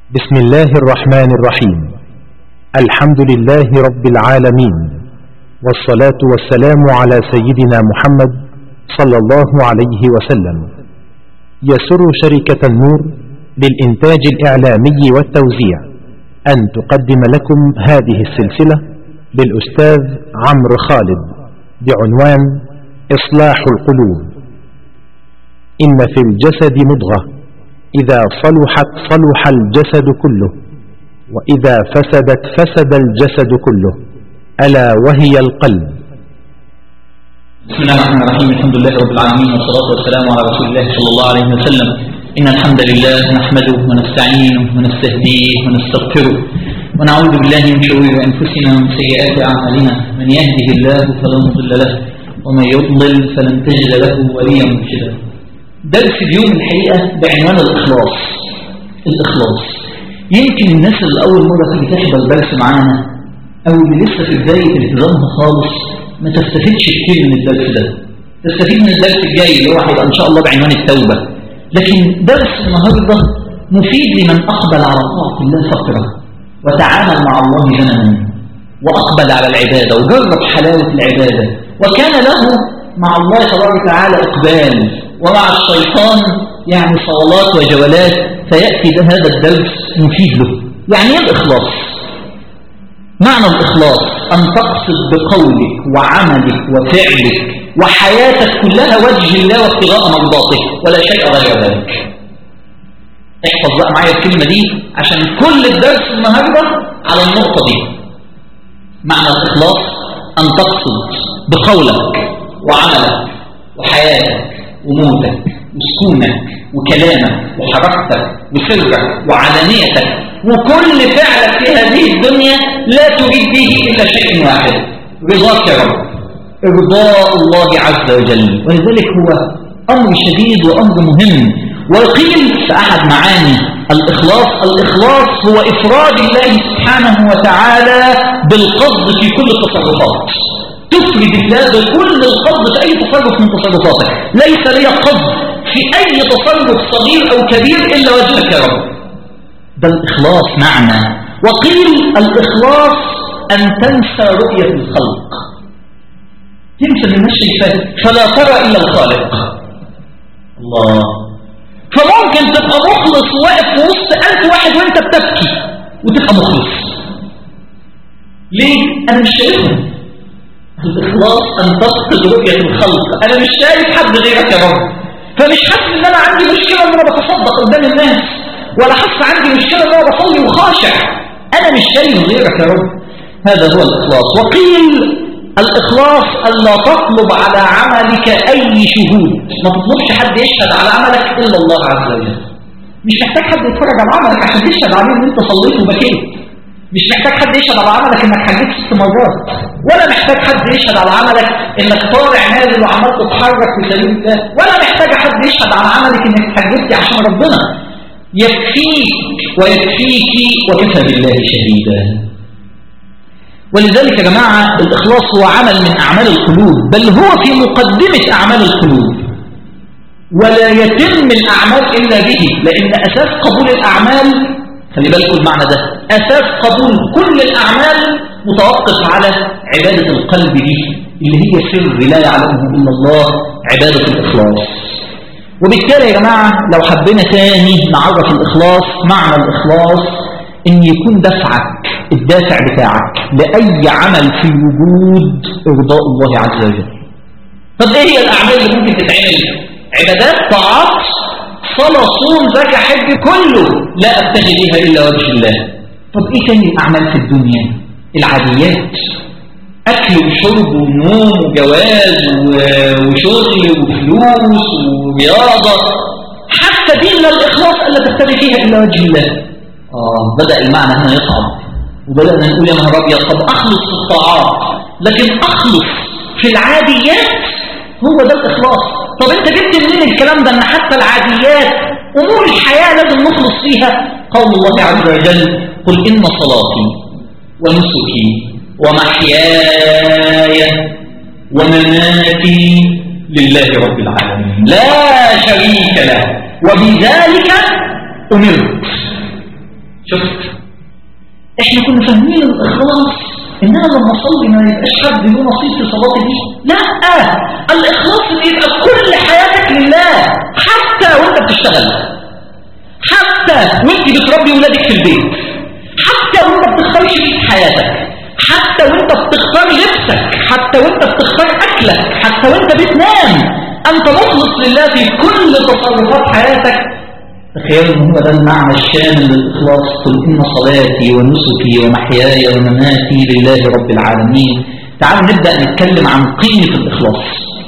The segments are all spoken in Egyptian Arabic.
بسم الله الرحمن الرحيم الحمد لله رب العالمين والصلاة والسلام على سيدنا محمد صلى الله عليه وسلم يسر شركة النور للإنتاج الإعلامي والتوزيع أن تقدم لكم هذه السلسلة بالأستاذ عمرو خالد بعنوان إصلاح القلوب إن في الجسد مضغة إذا صلحت صلح الجسد كله وإذا فسدت فسد الجسد كله ألا وهي القلب بسم الله الرحمن الرحيم الحمد لله رب العالمين والصلاة والسلام على رسول الله صلى الله عليه وسلم إن الحمد لله نحمده ونستعينه ونستهديه ونستغفره ونعوذ بالله من شرور أنفسنا ومن سيئات أعمالنا من يهده الله فلا مضل له ومن يضلل فلن تجد له وليا مرشدا درس اليوم الحقيقة بعنوان الإخلاص الإخلاص يمكن الناس اللي أول مرة تيجي تحضر درس معانا أو اللي لسه في بداية التزامها خالص ما تستفيدش كتير من الدرس ده تستفيد من الدرس الجاي اللي هو هيبقى إن شاء الله بعنوان التوبة لكن درس النهاردة مفيد لمن أقبل على طاعة الله فترة وتعامل مع الله زمنا وأقبل على العبادة وجرب حلاوة العبادة وكان له مع الله تبارك وتعالى إقبال ومع الشيطان يعني صولات وجولات فيأتي بهذا الدرس مفيد له يعني ايه الإخلاص معنى الإخلاص أن تقصد بقولك وعملك وفعلك وحياتك كلها وجه الله وابتغاء مرضاته ولا شيء غير ذلك احفظ بقى معايا الكلمة دي عشان كل الدرس النهاردة على النقطة دي معنى الإخلاص أن تقصد بقولك وعملك وحياتك وموتك وسكونك وكلامك وحركتك وسرك وعلانيتك وكل فعلك في هذه الدنيا لا تريد به إلا شيء واحد رضاك يا رب إرضاء الله عز وجل ولذلك هو أمر شديد وأمر مهم وقيل في أحد معاني الإخلاص الإخلاص هو إفراد الله سبحانه وتعالى بالقصد في كل التصرفات تفرد الله بكل القصد في أي تصرف من تصرفاتك ليس لي قصد في أي تصرف صغير أو كبير إلا وجهك يا رب ده الإخلاص معنى وقيل الإخلاص أن تنسى رؤية الخلق تنسى من الشيء فلا ترى إلا الخالق الله فممكن تبقى مخلص واقف في وسط ألف واحد وانت بتبكي وتبقى مخلص ليه؟ أنا مش شايفهم الإخلاص أن تفقد رؤية الخلق أنا مش شايف حد غيرك يا رب فمش حاسس إن أنا عندي مشكلة إن أنا بتصدق قدام الناس ولا حاسس عندي مشكلة إن أنا بصلي وخاشع أنا مش شايف غيرك يا رب هذا هو الإخلاص وقيل الإخلاص ألا تطلب على عملك أي شهود ما تطلبش حد يشهد على عملك إلا الله عز وجل مش محتاج حد يتفرج على عملك عشان يشهد عليه إن أنت صليت وبكيت مش محتاج حد يشهد على عملك إنك حجيت ست مرات ولا محتاج حد يشهد على عملك إنك طالع نازل وعمال تتحرك في سبيل الله ولا محتاج حد يشهد على عملك إنك حجيت عشان ربنا يكفيك ويكفيك وكفى بالله شهيدا ولذلك يا جماعة الإخلاص هو عمل من أعمال القلوب بل هو في مقدمة أعمال القلوب ولا يتم الأعمال إلا به لأن أساس قبول الأعمال خلي بالكم المعنى ده أساس قبول كل الأعمال متوقف على عبادة القلب دي اللي هي سر لا يعلمه إلا الله عبادة الإخلاص وبالتالي يا جماعة لو حبينا تاني نعرف الإخلاص معنى الإخلاص إن يكون دفعك الدافع بتاعك لأي عمل في الوجود إرضاء الله عز وجل طب إيه هي الأعمال اللي ممكن تتعمل عبادات طاعات صلاة صوم زكاة حج كله لا أبتغي بها إلا وجه الله طب إيه تاني الأعمال في الدنيا العاديات أكل وشرب ونوم وجواز وشغل وفلوس ورياضة حتى دين الإخلاص ألا تبتغي فيها إلا وجه الله آه بدأ المعنى هنا يصعب وبدأنا نقول يا نهار أبيض طب أخلص في الطاعات لكن أخلص في العاديات هو ده الإخلاص طب أنت جبت منين الكلام ده أن حتى العاديات أمور الحياة لازم نخلص فيها قول الله عز وجل قل إن صلاتي ونسكي ومحياي ومماتي لله رب العالمين لا شريك له وبذلك أمرت شفت احنا كنا فاهمين الاخلاص ان انا لما اصلي ما يبقاش حد له نصيب في صلاتي دي لا الاخلاص ان يبقى كل حياتك لله حتى وانت بتشتغل حتى وانت بتربي ولادك في البيت حتى وانت بتختار شريك حياتك حتى وانت بتختار لبسك حتى وانت بتختار اكلك حتى وانت بتنام انت مخلص لله في كل تصرفات حياتك تخيلوا ان هو ده المعنى الشامل للاخلاص قل ان صلاتي ونسكي ومحياي ومماتي لله رب العالمين تعالوا نبدا نتكلم عن قيمه الاخلاص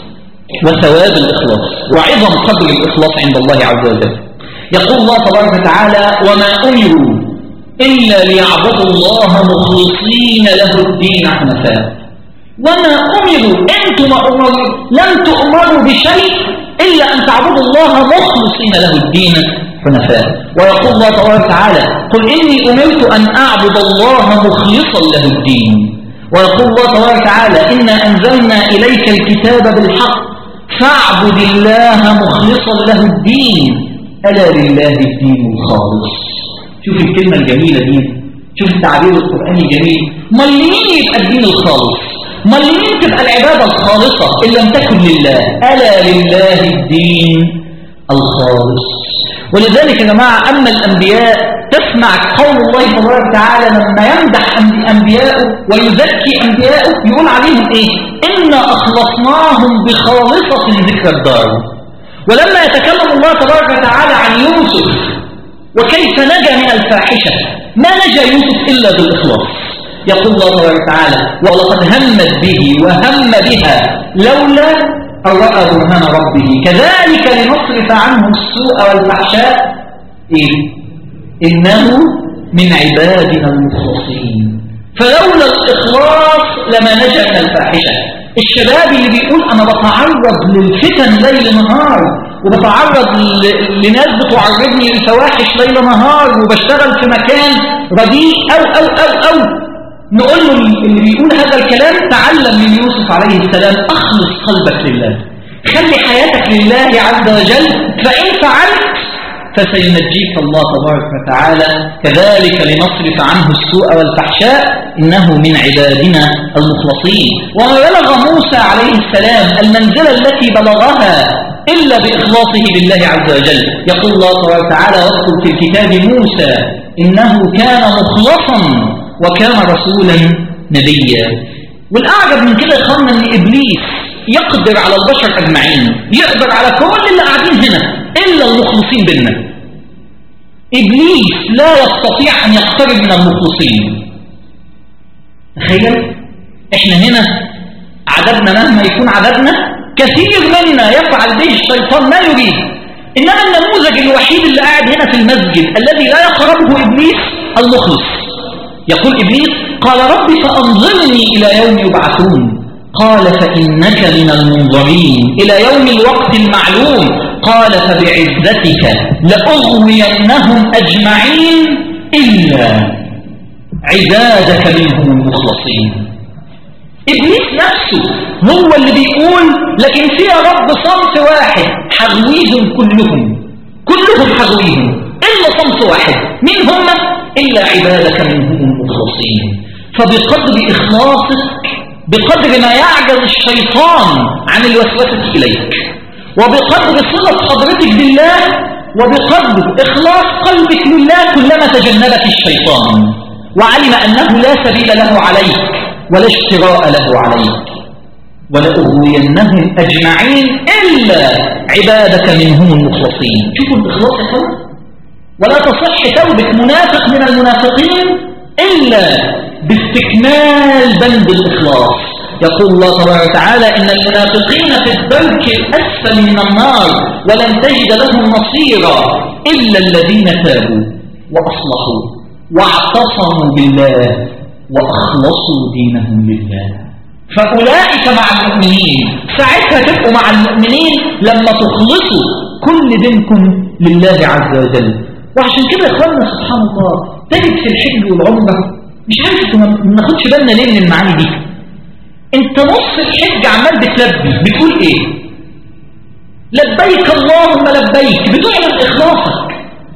وثواب الاخلاص وعظم قدر الاخلاص عند الله عز وجل يقول الله تبارك وتعالى وما امروا الا ليعبدوا الله مخلصين له الدين حنفاء وما امروا انتم امروا لم تؤمروا بشيء الا ان تعبدوا الله مخلصين له الدين حنفاء ويقول الله تبارك وتعالى قل إني أمرت أن أعبد الله مخلصا له الدين ويقول الله تبارك وتعالى إنا أنزلنا إليك الكتاب بالحق فاعبد الله مخلصا له الدين ألا لله الدين الخالص شوف الكلمة الجميلة دي شوف التعبير القرآني الجميل ما مين يبقى الدين الخالص ما مين تبقى العبادة الخالصة إن لم تكن لله ألا لله الدين الخالص ولذلك يا جماعة أما الأنبياء تسمع قول الله تبارك وتعالى لما يمدح أنبياءه ويزكي أنبياءه يقول عليهم إيه إنا أخلصناهم بخالصة ذكر الدار ولما يتكلم الله تبارك وتعالى عن يوسف وكيف نجا من الفاحشة ما نجا يوسف إلا بالإخلاص يقول الله تبارك وتعالى ولقد همت به وهم بها لولا أن رأى برهان ربه كذلك لنصرف عنه السوء والفحشاء إيه؟ إنه من عبادنا المخلصين فلولا الإخلاص لما نجا من الفاحشة الشباب اللي بيقول أنا بتعرض للفتن ليل نهار وبتعرض لناس بتعرضني لفواحش ليل نهار وبشتغل في مكان رديء أو أو أو أو نقول له اللي بيقول هذا الكلام تعلم من يوسف عليه السلام أخلص قلبك لله خلي حياتك لله عز وجل فإن فعلت فسينجيك الله تبارك وتعالى كذلك لنصرف عنه السوء والفحشاء إنه من عبادنا المخلصين وما بلغ موسى عليه السلام المنزلة التي بلغها إلا بإخلاصه لله عز وجل يقول الله تبارك وتعالى واذكر في الكتاب موسى إنه كان مخلصا وكان رسولا نبيا والأعجب من كده يا أن إبليس يقدر على البشر أجمعين يقدر على كل اللي قاعدين هنا إلا المخلصين بنا إبليس لا يستطيع أن يقترب من المخلصين تخيل إحنا هنا عددنا مهما يكون عددنا كثير منا يفعل به الشيطان ما يريد إنما النموذج الوحيد اللي قاعد هنا في المسجد الذي لا يقربه إبليس المخلص يقول إبليس قال رب فأنظرني إلى يوم يبعثون قال فإنك من المنظرين إلى يوم الوقت المعلوم قال فبعزتك لأغوينهم أجمعين إلا عبادك منهم المخلصين إبليس نفسه هو اللي بيقول لكن في يا رب صنف واحد حغويهم كلهم كلهم حغويهم إلا صنف واحد مين هم إلا عبادك منهم المخلصين فبقدر إخلاصك بقدر ما يعجز الشيطان عن الوسوسة إليك وبقدر صلة حضرتك بالله وبقدر إخلاص قلبك لله كلما تجنبك الشيطان وعلم أنه لا سبيل له عليك ولا اشتراء له عليك ولأغوينهم أجمعين إلا عبادك منهم المخلصين شوفوا الإخلاص يا ولا تصح توبة منافق من المنافقين إلا باستكمال بند الإخلاص يقول الله تبارك وتعالى إن المنافقين في الدرك الأسفل من النار ولن تجد لهم نصيرا إلا الذين تابوا وأصلحوا واعتصموا بالله وأخلصوا دينهم لله فأولئك مع المؤمنين ساعتها تبقوا مع المؤمنين لما تخلصوا كل دينكم لله عز وجل وعشان كده يا اخوانا سبحان الله تجد في الحج والعمره مش عارف ما ناخدش بالنا ليه من المعاني دي انت نص الحج عمال بتلبي بتقول ايه لبيك اللهم لبيك بتعلن اخلاصك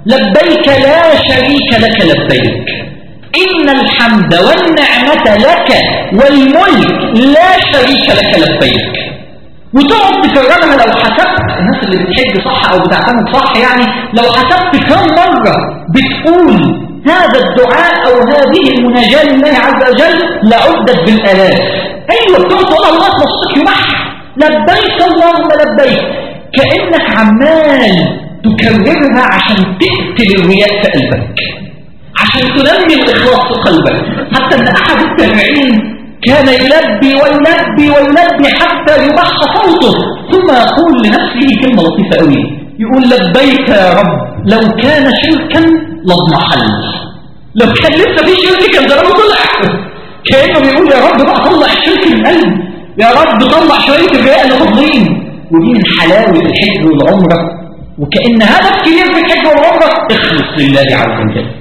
لبيك لا شريك لك لبيك إن الحمد والنعمة لك والملك لا شريك لك لبيك وتقعد تكررها لو حسبت الناس اللي بتحج صح أو بتعتمد صح يعني لو حسبت كم مرة بتقول هذا الدعاء أو هذه المناجاة لله عز وجل لعدت بالآلاف أيوة بتقعد تقول الله نصك يمح لبيك اللهم لبيك كأنك عمال تكررها عشان تقتل الرياء في قلبك عشان تنمي الإخلاص في قلبك حتى أن أحد التابعين كان يلبي ويلبي ويلبي حتى يبح صوته ثم يقول لنفسه كلمة لطيفة قوي يقول لبيك يا رب لو كان شركا لاضمحل لو كان لسه في شرك كان زمانه طلع كأنه بيقول يا رب بقى طلع الشرك من قلبي يا رب طلع شوية الرياء اللي فاضلين ودي من حلاوة الحج والعمرة وكأن هدف كبير في الحج والعمرة اخلص لله عز وجل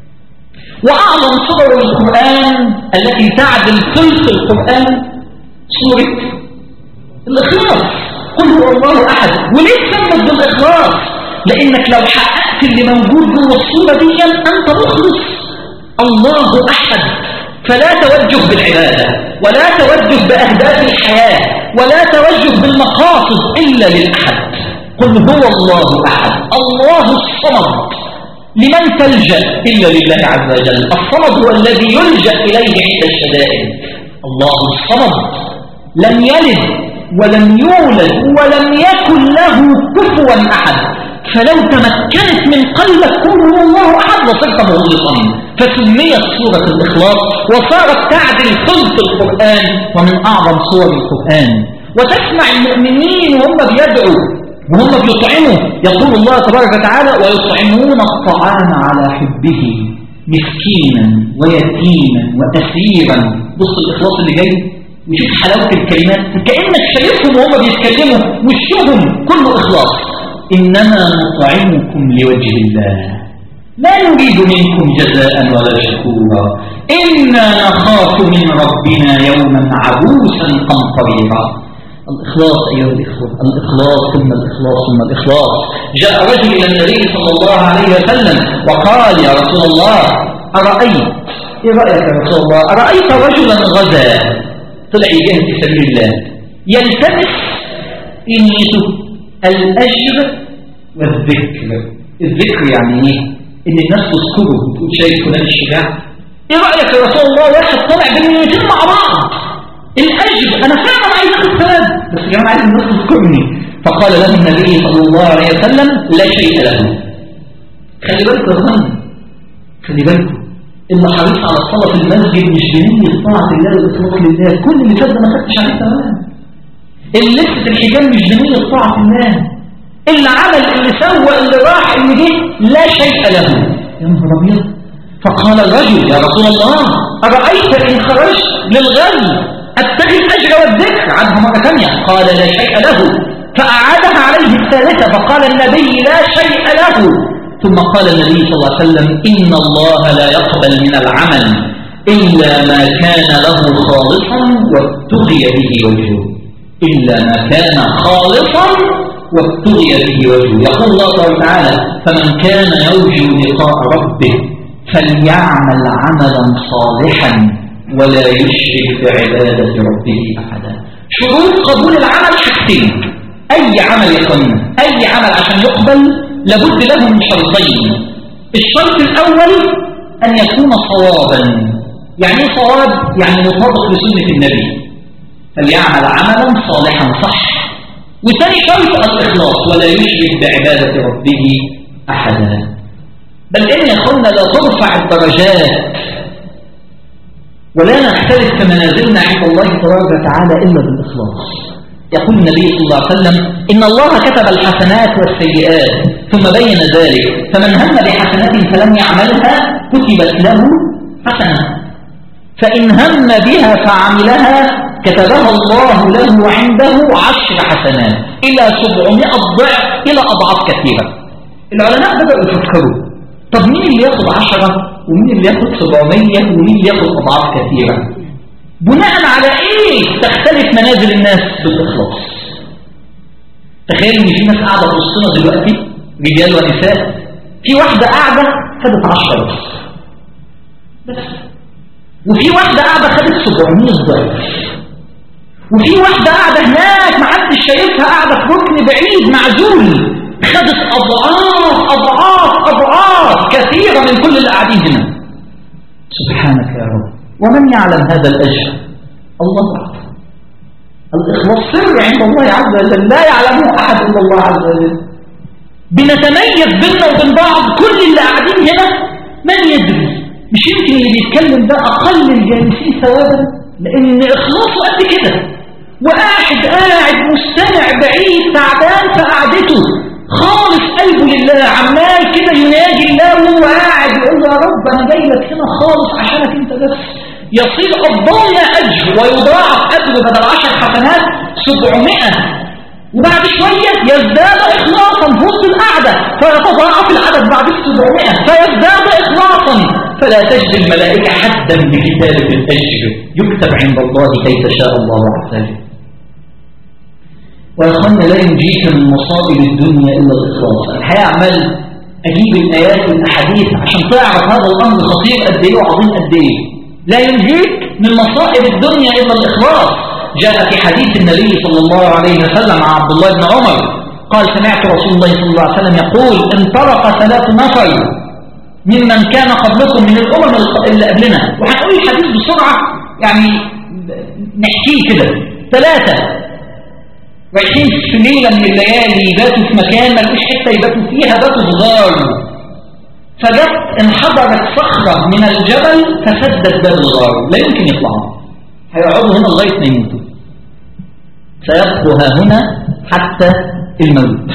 وأعظم صور القرآن التي تعدل ثلث القرآن سورة الإخلاص قل هو الله أحد وليه تثبت بالإخلاص لأنك لو حققت اللي موجود جوه الصورة دي أنت مخلص الله أحد فلا توجه بالعبادة ولا توجه بأهداف الحياة ولا توجه بالمقاصد إلا للأحد قل هو الله أحد الله الصمد لمن تلجأ إلا لله عز وجل الصمد هو الذي يلجأ إليه عند الشدائد الله الصمد لم يلد ولم يولد ولم يكن له كفوا أحد فلو تمكنت من قلبك كل الله أحد لصرت مخلصا فسميت سورة الإخلاص وصارت تعدل ثلث القرآن ومن أعظم صور القرآن وتسمع المؤمنين وهم بيدعوا وهم بيطعموا يقول الله تبارك وتعالى ويطعمون الطعام على حبه مسكينا ويتيما وأسيرا بص الإخلاص اللي جاي وشوف حلاوة الكلمات كأنك شايفهم وهم بيتكلموا وشهم كله إخلاص إنما نطعمكم لوجه الله لا نريد منكم جزاء ولا شكورا إنا نخاف من ربنا يوما عبوسا قمطريرا الإخلاص أيها الإخوة الإخلاص ثم الإخلاص ثم الإخلاص جاء رجل إلى النبي صلى الله عليه وسلم وقال يا رسول الله أرأيت إيه رأيك يا رسول الله أرأيت رجلا غزا طلع يجاهد في سبيل الله يلتمس إنيته الأجر والذكر الذكر يعني إيه إن الناس تذكره وتقول شايف فلان الشجاع إيه رأيك يا رسول الله واحد طلع بالنيتين مع بعض الأجر أنا فعلا عايز أخذ ثواب بس يا جماعة عايز الناس تذكرني فقال له النبي صلى الله عليه وسلم لا شيء له خلي بالكم يا اخوان خلي بالكم اللي حريص على الصلاة في المسجد مش بنية طاعة الله والإخلاص لله كل اللي فات ما خدتش عليه ثواب اللي لبس الحجاب مش بنية طاعة الله اللي عمل اللي سوى اللي راح اللي جه لا شيء له يا نهار ابيض فقال الرجل يا رسول الله أرأيت إن خرجت للغزو أبتغي الأجر والذكر عنه مرة ثانية قال لا شيء له فأعادها عليه الثالثة فقال النبي لا شيء له ثم قال النبي صلى الله عليه وسلم إن الله لا يقبل من العمل إلا ما كان له خالصا وابتغي به وجهه إلا ما كان خالصا وابتغي به وجهه يقول الله تعالى فمن كان يرجو لقاء ربه فليعمل عملا صالحا ولا يشرك بعبادة ربه أحدا شروط قبول العمل حاجتين أي عمل يقن أي عمل عشان يقبل لابد له من شرطين الشرط الأول أن يكون صوابا يعني ايه صواب؟ يعني مطابق لسنة النبي فليعمل عملا صالحا صح وثاني شرط الإخلاص ولا يشرك بعبادة ربه أحدا بل إن يا لا ترفع الدرجات ولا نختلف في منازلنا عند الله تبارك وتعالى إلا بالإخلاص يقول النبي صلى الله عليه وسلم إن الله كتب الحسنات والسيئات ثم بين ذلك فمن هم بحسنات فلم يعملها كتبت له حسنة فإن هم بها فعملها كتبها الله له عنده عشر حسنات إلى سبعمائة ضعف إلى أضعاف كثيرة العلماء بدأوا يفكروا طب مين اللي ياخد عشرة ومين اللي ياخد سبعمية ومين اللي ياخد أضعاف كثيرة بناء على ايه تختلف منازل الناس بالإخلاص تخيل ان في ناس قاعدة في وسطنا دلوقتي رجال ونساء في واحدة قاعدة خدت 10 بس بس وفي واحدة قاعدة خدت 700 ضعف وفي واحدة قاعدة هناك ما حدش شايفها قاعدة في ركن بعيد معزول خدت أضعاف أضعاف أضعاف كثيرة من كل اللي قاعدين هنا سبحانك يا رب ومن يعلم هذا الأجر الله أعلم الإخلاص سر عند الله عز وجل لا يعلمه أحد إلا الله عز وجل بنتميز بيننا وبين بعض كل اللي قاعدين هنا من يدري مش يمكن اللي بيتكلم ده أقل الجالسين ثوابا لأن إخلاصه قد كده وقاعد قاعد مستمع بعيد تعبان في قعدته خالص قلبه لله عمال كده يناجي الله وهو قاعد يقول له يا رب انا جاي لك هنا خالص عشانك انت بس يصير أفضلنا أجر ويضاعف أجر بدل عشر حسنات سبعمائة وبعد شوية يزداد إخلاصا في وسط القعدة فيتضاعف العدد بعد السبعمائة فيزداد إخلاصا فلا تجد الملائكة حدا بكتابة الأجر يكتب عند الله كيف شاء الله عز وجل ويخلنا لا ينجيك من مصائب الدنيا إلا الإخلاص الحقيقة عمال أجيب الآيات والأحاديث عشان تعرف هذا الأمر خطير قد إيه وعظيم قد إيه لا ينجيك من مصائب الدنيا إلا الإخلاص جاء في حديث النبي صلى الله عليه وسلم عن عبد الله بن عمر قال سمعت رسول الله صلى الله عليه وسلم يقول انطلق ثلاث نفر ممن كان قبلكم من الأمم اللي قبلنا وهنقول الحديث بسرعة يعني نحكيه كده ثلاثة رايحين في ليلة من الليالي باتوا في مكان ما لقوش حتة يباتوا فيها باتوا في غار فجت انحدرت صخرة من الجبل فسدت باب الغار لا يمكن يطلعوا هيقعدوا هنا لغاية ما يموتوا سيبقوا ها هنا حتى الموت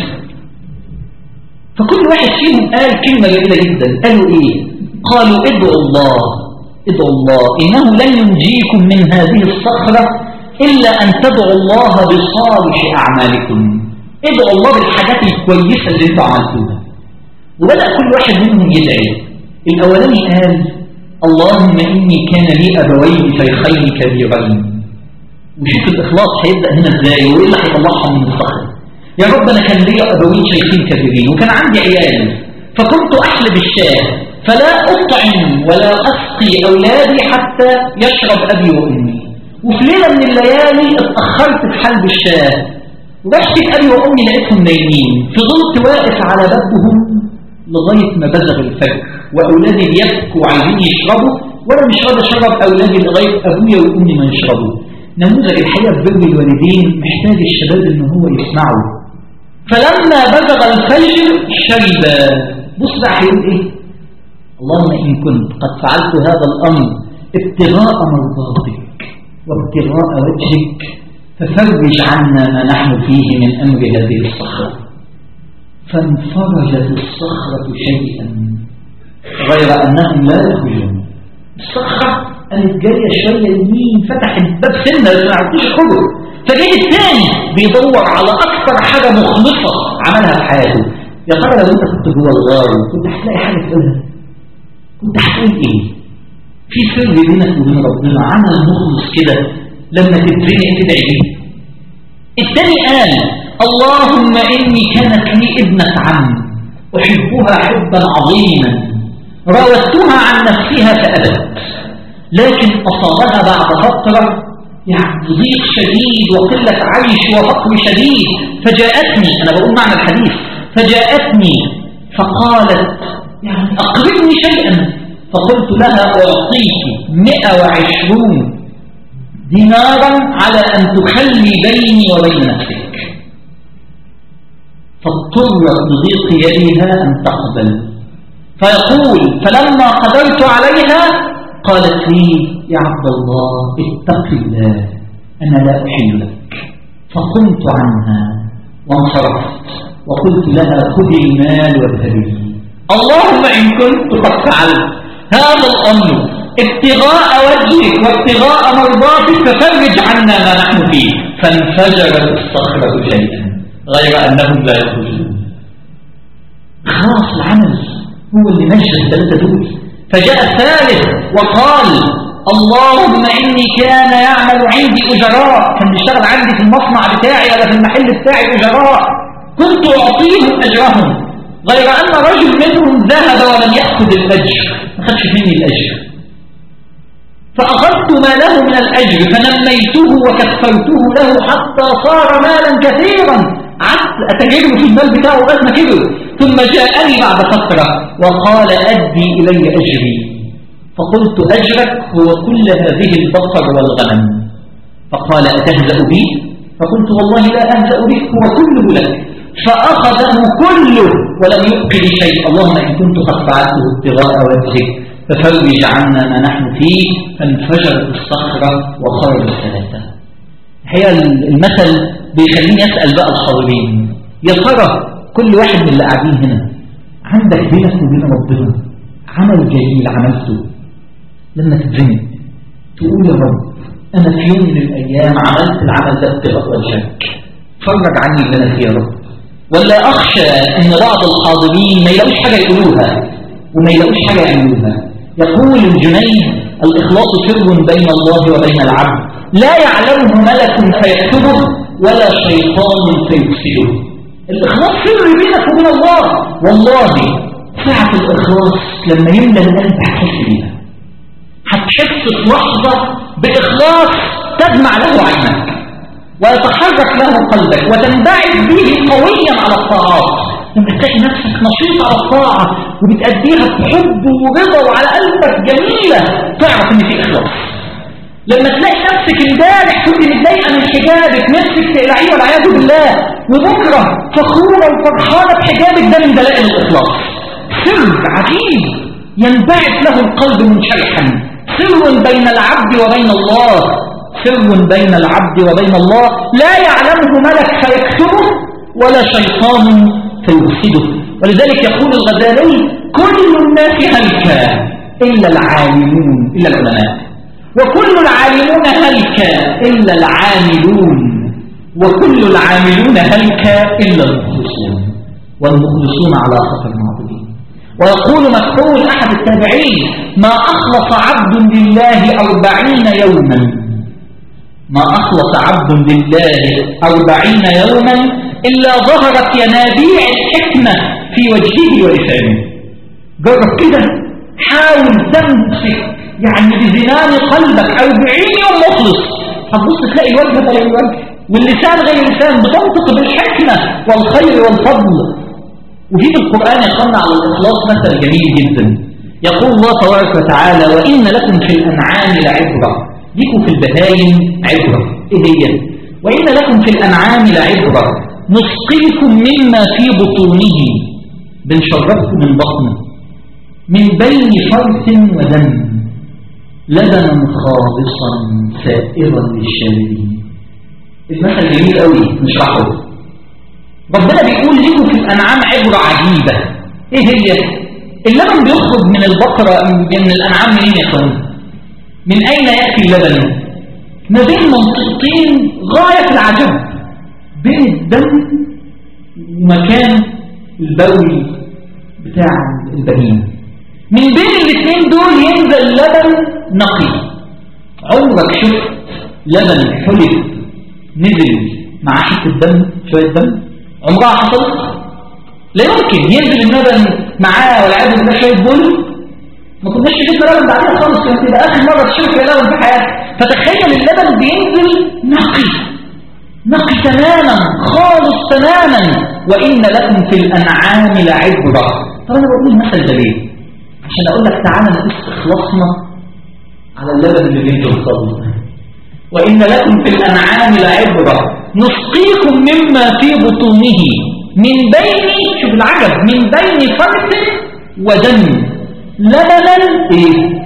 فكل واحد فيهم قال كلمة جميلة جدا قالوا ايه قالوا ادعوا الله ادعوا الله إنه لن ينجيكم من هذه الصخرة إلا أن تدعوا الله بصالح أعمالكم ادعوا الله بالحاجات الكويسة اللي انتوا عملتوها وبدأ كل واحد منهم يدعي الأولاني قال اللهم إني كان لي أبوين شيخين كبيرين وشوف الإخلاص هيبدأ هنا إزاي وإيه اللي هيطلعهم من الصخر يا رب أنا كان لي أبوين شيخين كبيرين وكان عندي عيال فكنت أحلب الشاه فلا أطعم ولا أسقي أولادي حتى يشرب أبي وأمي وفي ليلة من الليالي اتأخرت في حلب الشاه ورحت أبي وأمي لقيتهم نايمين فضلت واقف على بابهم لغاية ما بزغ الفجر وأولادي بيبكوا وعايزين يشربوا وأنا مش راضي أشرب أولادي لغاية أبويا وأمي ما يشربوا نموذج الحقيقة في بر الوالدين محتاج الشباب إن هو يسمعه فلما بزغ الفجر شرب بص بقى هيقول إيه اللهم إن كنت قد فعلت هذا الأمر ابتغاء مرضاتك وابتغاء وجهك ففرج عنا ما نحن فيه من أمر هذه الصخرة فانفرجت الصخرة شيئا غير أنهم لا يخرجون الصخرة قامت جاية شوية يمين فتحت باب سنة ما عرفوش يخرجوا فجاي الثاني بيدور على أكثر حاجة مخلصة عملها في حياته يا ترى لو أنت كنت جوه الغار كنت هتلاقي حاجة تقولها كنت هتقول إيه؟ في سر بينك وبين ربنا عمل مخلص كده لما تتزنق تدعي بيه الثاني قال اللهم إني كانت لي ابنة عم أحبها حبا عظيما راودتها عن نفسها فأبت لكن أصابها بعد فترة يعني ضيق شديد وقلة عيش وفقر شديد فجاءتني أنا بقول معنى الحديث فجاءتني فقالت يعني أقربني شيئا فقلت لها أعطيك مئة وعشرون دينارا على أن تخلي بيني وبين نفسك فاضطرت بضيق يدها أن تقبل فيقول فلما قدرت عليها قالت لي يا عبد الله اتق الله أنا لا أحل لك فقمت عنها وانصرفت وقلت لها خذي المال واذهبي اللهم إن كنت قد فعلت هذا الأمر ابتغاء وجهك وابتغاء مرضاتك ففرج عنا ما نحن فيه فانفجرت الصخرة شيئا غير أنهم لا يخرجون خلاص العمل هو اللي نجى الثلاثة دول فجاء الثالث وقال اللهم إني كان يعمل عندي أجراء كان بيشتغل عندي في المصنع بتاعي ولا في المحل بتاعي أجراء كنت أعطيهم أجرهم غير أن رجل منهم ذهب ولم يأخذ الأجر ما خدش مني الأجر فأخذت ما له من الأجر فنميته وكفرته له حتى صار مالا كثيرا عدت أتجره في المال بتاعه لغايه ما كبر ثم جاءني بعد فترة وقال أدي إلي أجري فقلت أجرك هو كل هذه البقر والغنم فقال أتهزأ بي فقلت والله لا أهزأ بك هو كله لك فأخذه كله ولم يبق لي شيء اللهم إن كنت قد فعلته ابتغاء وجهك ففرج عنا ما نحن فيه فانفجرت الصخرة وخرج الثلاثة هي المثل بيخليني أسأل بقى الحاضرين يا ترى كل واحد من اللي قاعدين هنا عندك بينك وبين ربنا عمل جميل عملته لما تتزنق تقول يا رب أنا في يوم من الأيام عملت العمل ده ابتغاء وجهك فرج عني اللي أنا فيه يا رب ولا أخشى أن بعض الحاضرين ما يلاقوش حاجة يقولوها وما يلاقوش حاجة يعملوها يقول الجنيد الإخلاص سر بين الله وبين العبد لا يعلمه ملك فيكتبه ولا شيطان فيفسده الإخلاص سر بينك وبين الله والله ساعة الإخلاص لما يملى القلب هتحس بيها هتحس في لحظة بإخلاص تجمع له عينك ويتحرك له قلبك وتنبعث به قويا على الطاعات لما تلاقي نفسك نشيط على الطاعة وبتأديها بحب ورضا وعلى قلبك جميلة تعرف ان في إخلاص لما تلاقي نفسك امبارح كنت متضايقة من حجابك نفسك تقلعيه والعياذ بالله وبكرة فخورة وفرحانة بحجابك ده من دلائل الإخلاص سر عجيب ينبعث له القلب منشرحا سر بين العبد وبين الله سر بين العبد وبين الله لا يعلمه ملك فيكتبه ولا شيطان فيفسده ولذلك يقول الغزالي كل الناس هلكا إلا العالمون إلا العلماء وكل العالمون هلكا إلا العاملون وكل العاملون هلكا إلا المخلصون والمخلصون على خطر معبودين ويقول مسعود أحد التابعين ما أخلص عبد لله أربعين يوما ما أخلص عبد لله أربعين يوما إلا ظهرت ينابيع الحكمة في وجهه ولسانه جرب كده حاول تمسك يعني بزنان قلبك أربعين يوم مخلص هتبص تلاقي الوجه غير الوجه واللسان غير اللسان بتنطق بالحكمة والخير والفضل وفي القرآن يقولنا على الإخلاص مثل جميل جدا يقول الله تبارك وتعالى وإن لكم في الأنعام لعبرة ليكم في البهايم عبرة إيه هي وإن لكم في الأنعام لعبرة نسقيكم مما في بطونه بنشربكم من بطنه من بين فرث ودم لبنا خالصا سائرا للشاربين المثل جميل قوي نشرحه ربنا بيقول لكم في الأنعام عبرة عجيبة ايه هي اللبن بيخرج من البقرة من الأنعام منين يا اخوان من أين يأتي اللبن ما بين منطقتين غاية العجب بين الدم ومكان البول بتاع البهيمة من بين الاثنين دول ينزل لبن نقي عمرك شفت لبن حلف نزل مع حته الدم شوية دم عمرها حصلت لا يمكن ينزل اللبن معاه والعياذ بالله شوية بول ما كناش شفنا لبن بعدها خالص كانت تبقى اخر مره تشوف لبن في حياتك فتخيل اللبن بينزل نقي نقي تماما خالص تماما وإن لكم في الأنعام لعبرة طب أنا بقول المثل ده ليه عشان أقول لك تعالى نقص إخلاصنا على اللبن اللي بينزل الصدر وإن لكم في الأنعام لعبرة نسقيكم مما في بطونه من بين شوف العجب من بين فرث ودم لبنا ايه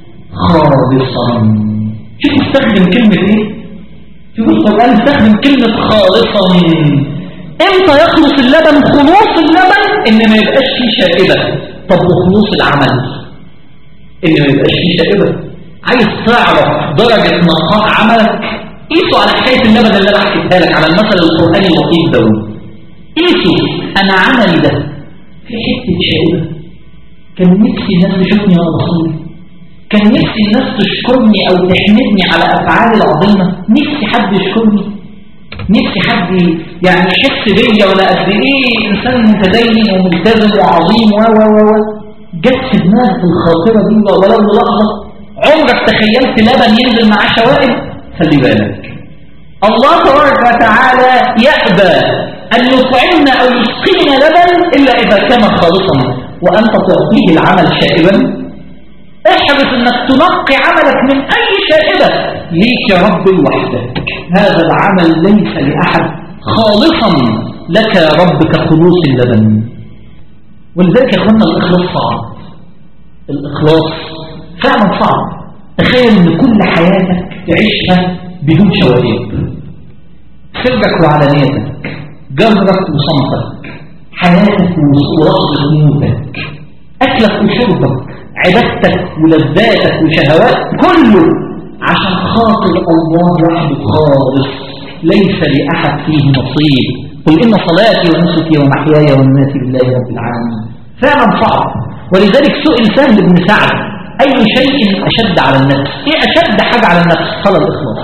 خالصا شوف استخدم كلمة ايه شوف القرآن استخدم كلمة خالصا امتى يخلص اللبن خلوص اللبن ان ما يبقاش فيه شائبة طب وخلوص العمل ان ما يبقاش فيه شائبة عايز تعرف درجة نقاء عملك قيسوا على حكاية اللبن اللي انا حكيتها لك على المثل القرآني اللطيف ده قيسوا انا عملي ده في حتة شائبة كان نفسي الناس تشوفني وانا بصلي كان نفسي الناس تشكرني أو تحمدني على أفعالي العظيمة نفسي حد يشكرني نفسي حد يعني يحس بيا ولا قد ايه انسان متدين وملتزم وعظيم و و و و جت في دماغك الخاطره دي ولو لحظه عمرك تخيلت لبن ينزل معاه شوائب خلي بالك الله تبارك وتعالى يأبى أن يطعمنا أو يسقينا لبن إلا إذا كان خالصا وأنت تعطيه العمل شائبا احرص أنك تنقي عملك من أي شائبة ليك يا رب لوحدك هذا العمل ليس لأحد خالصا لك يا رب كخلوص اللبن ولذلك يا أخوانا الإخلاص صعب الإخلاص فعلا صعب تخيل أن كل حياتك تعيشها بدون شوائب سرك وعلانيتك جهرك وصمتك حياتك ولحظة موتك أكلك وشربك عبادتك ولذاتك وشهوات كله عشان خاطر الله وحده خالص ليس لأحد فيه نصيب قل إن صلاتي ونسكي ومحياي ومماتي لله رب العالمين فعلا صعب ولذلك سئل سهل بن سعد أي شيء أشد على النفس إيه أشد حاجة على النفس قال الإخلاص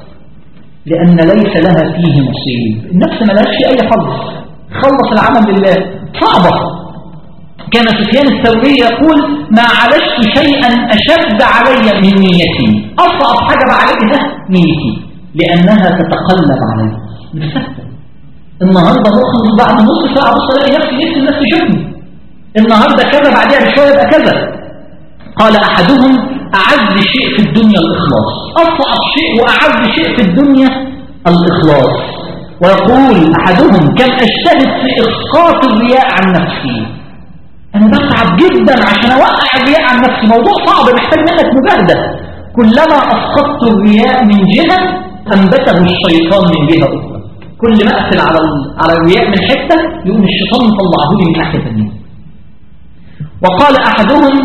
لأن ليس لها فيه نصيب النفس ما لهاش أي حظ خلص العمل لله صعبة كان سفيان الثوري يقول ما عالجت شيئا أشد علي من نيتي أصعب حاجة بعالجها نيتي لأنها تتقلب علي نفسها النهاردة مخلص بعد نص ساعة بص الاقي نفسي نفسي الناس تشوفني النهاردة كذا بعدها بشوية يبقى كذا قال أحدهم أعز شيء في الدنيا الإخلاص أصعب شيء وأعز شيء في الدنيا الإخلاص ويقول أحدهم كم أجتهد في إسقاط الرياء عن نفسي أنا بتعب جدا عشان أوقع الرياء عن نفسي موضوع صعب محتاج منك مجاهدة كلما أسقطت الرياء من جهة أنبته الشيطان من جهة أخرى كل ما أقفل على على الرياء من حتة يقوم الشيطان مطلعه لي من ناحية ثانية وقال أحدهم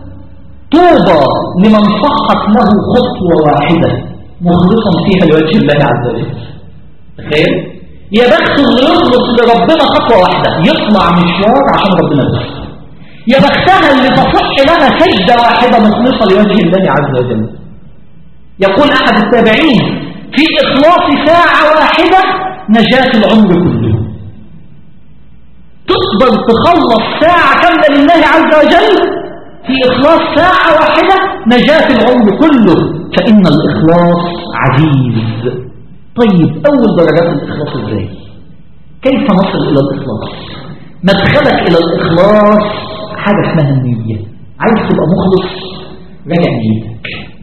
طوبى لمن صحت له خطوة واحدة مخلصا فيها لوجه الله عز وجل تخيل يا بخت اللي يخلص لربنا خطوة واحدة يطلع مشوار عشان ربنا بس يا بختها اللي تصح لها سجدة واحدة مخلصة لوجه الله عز وجل يقول أحد التابعين في إخلاص ساعة واحدة نجاة العمر كله تقدر تخلص ساعة كاملة لله عز وجل في إخلاص ساعة واحدة نجاة العمر كله فإن الإخلاص عزيز طيب أول درجات الإخلاص إزاي كيف نصل إلى الإخلاص مدخلك إلى الإخلاص حاجة اسمها النية عايز تبقى مخلص راجع نيتك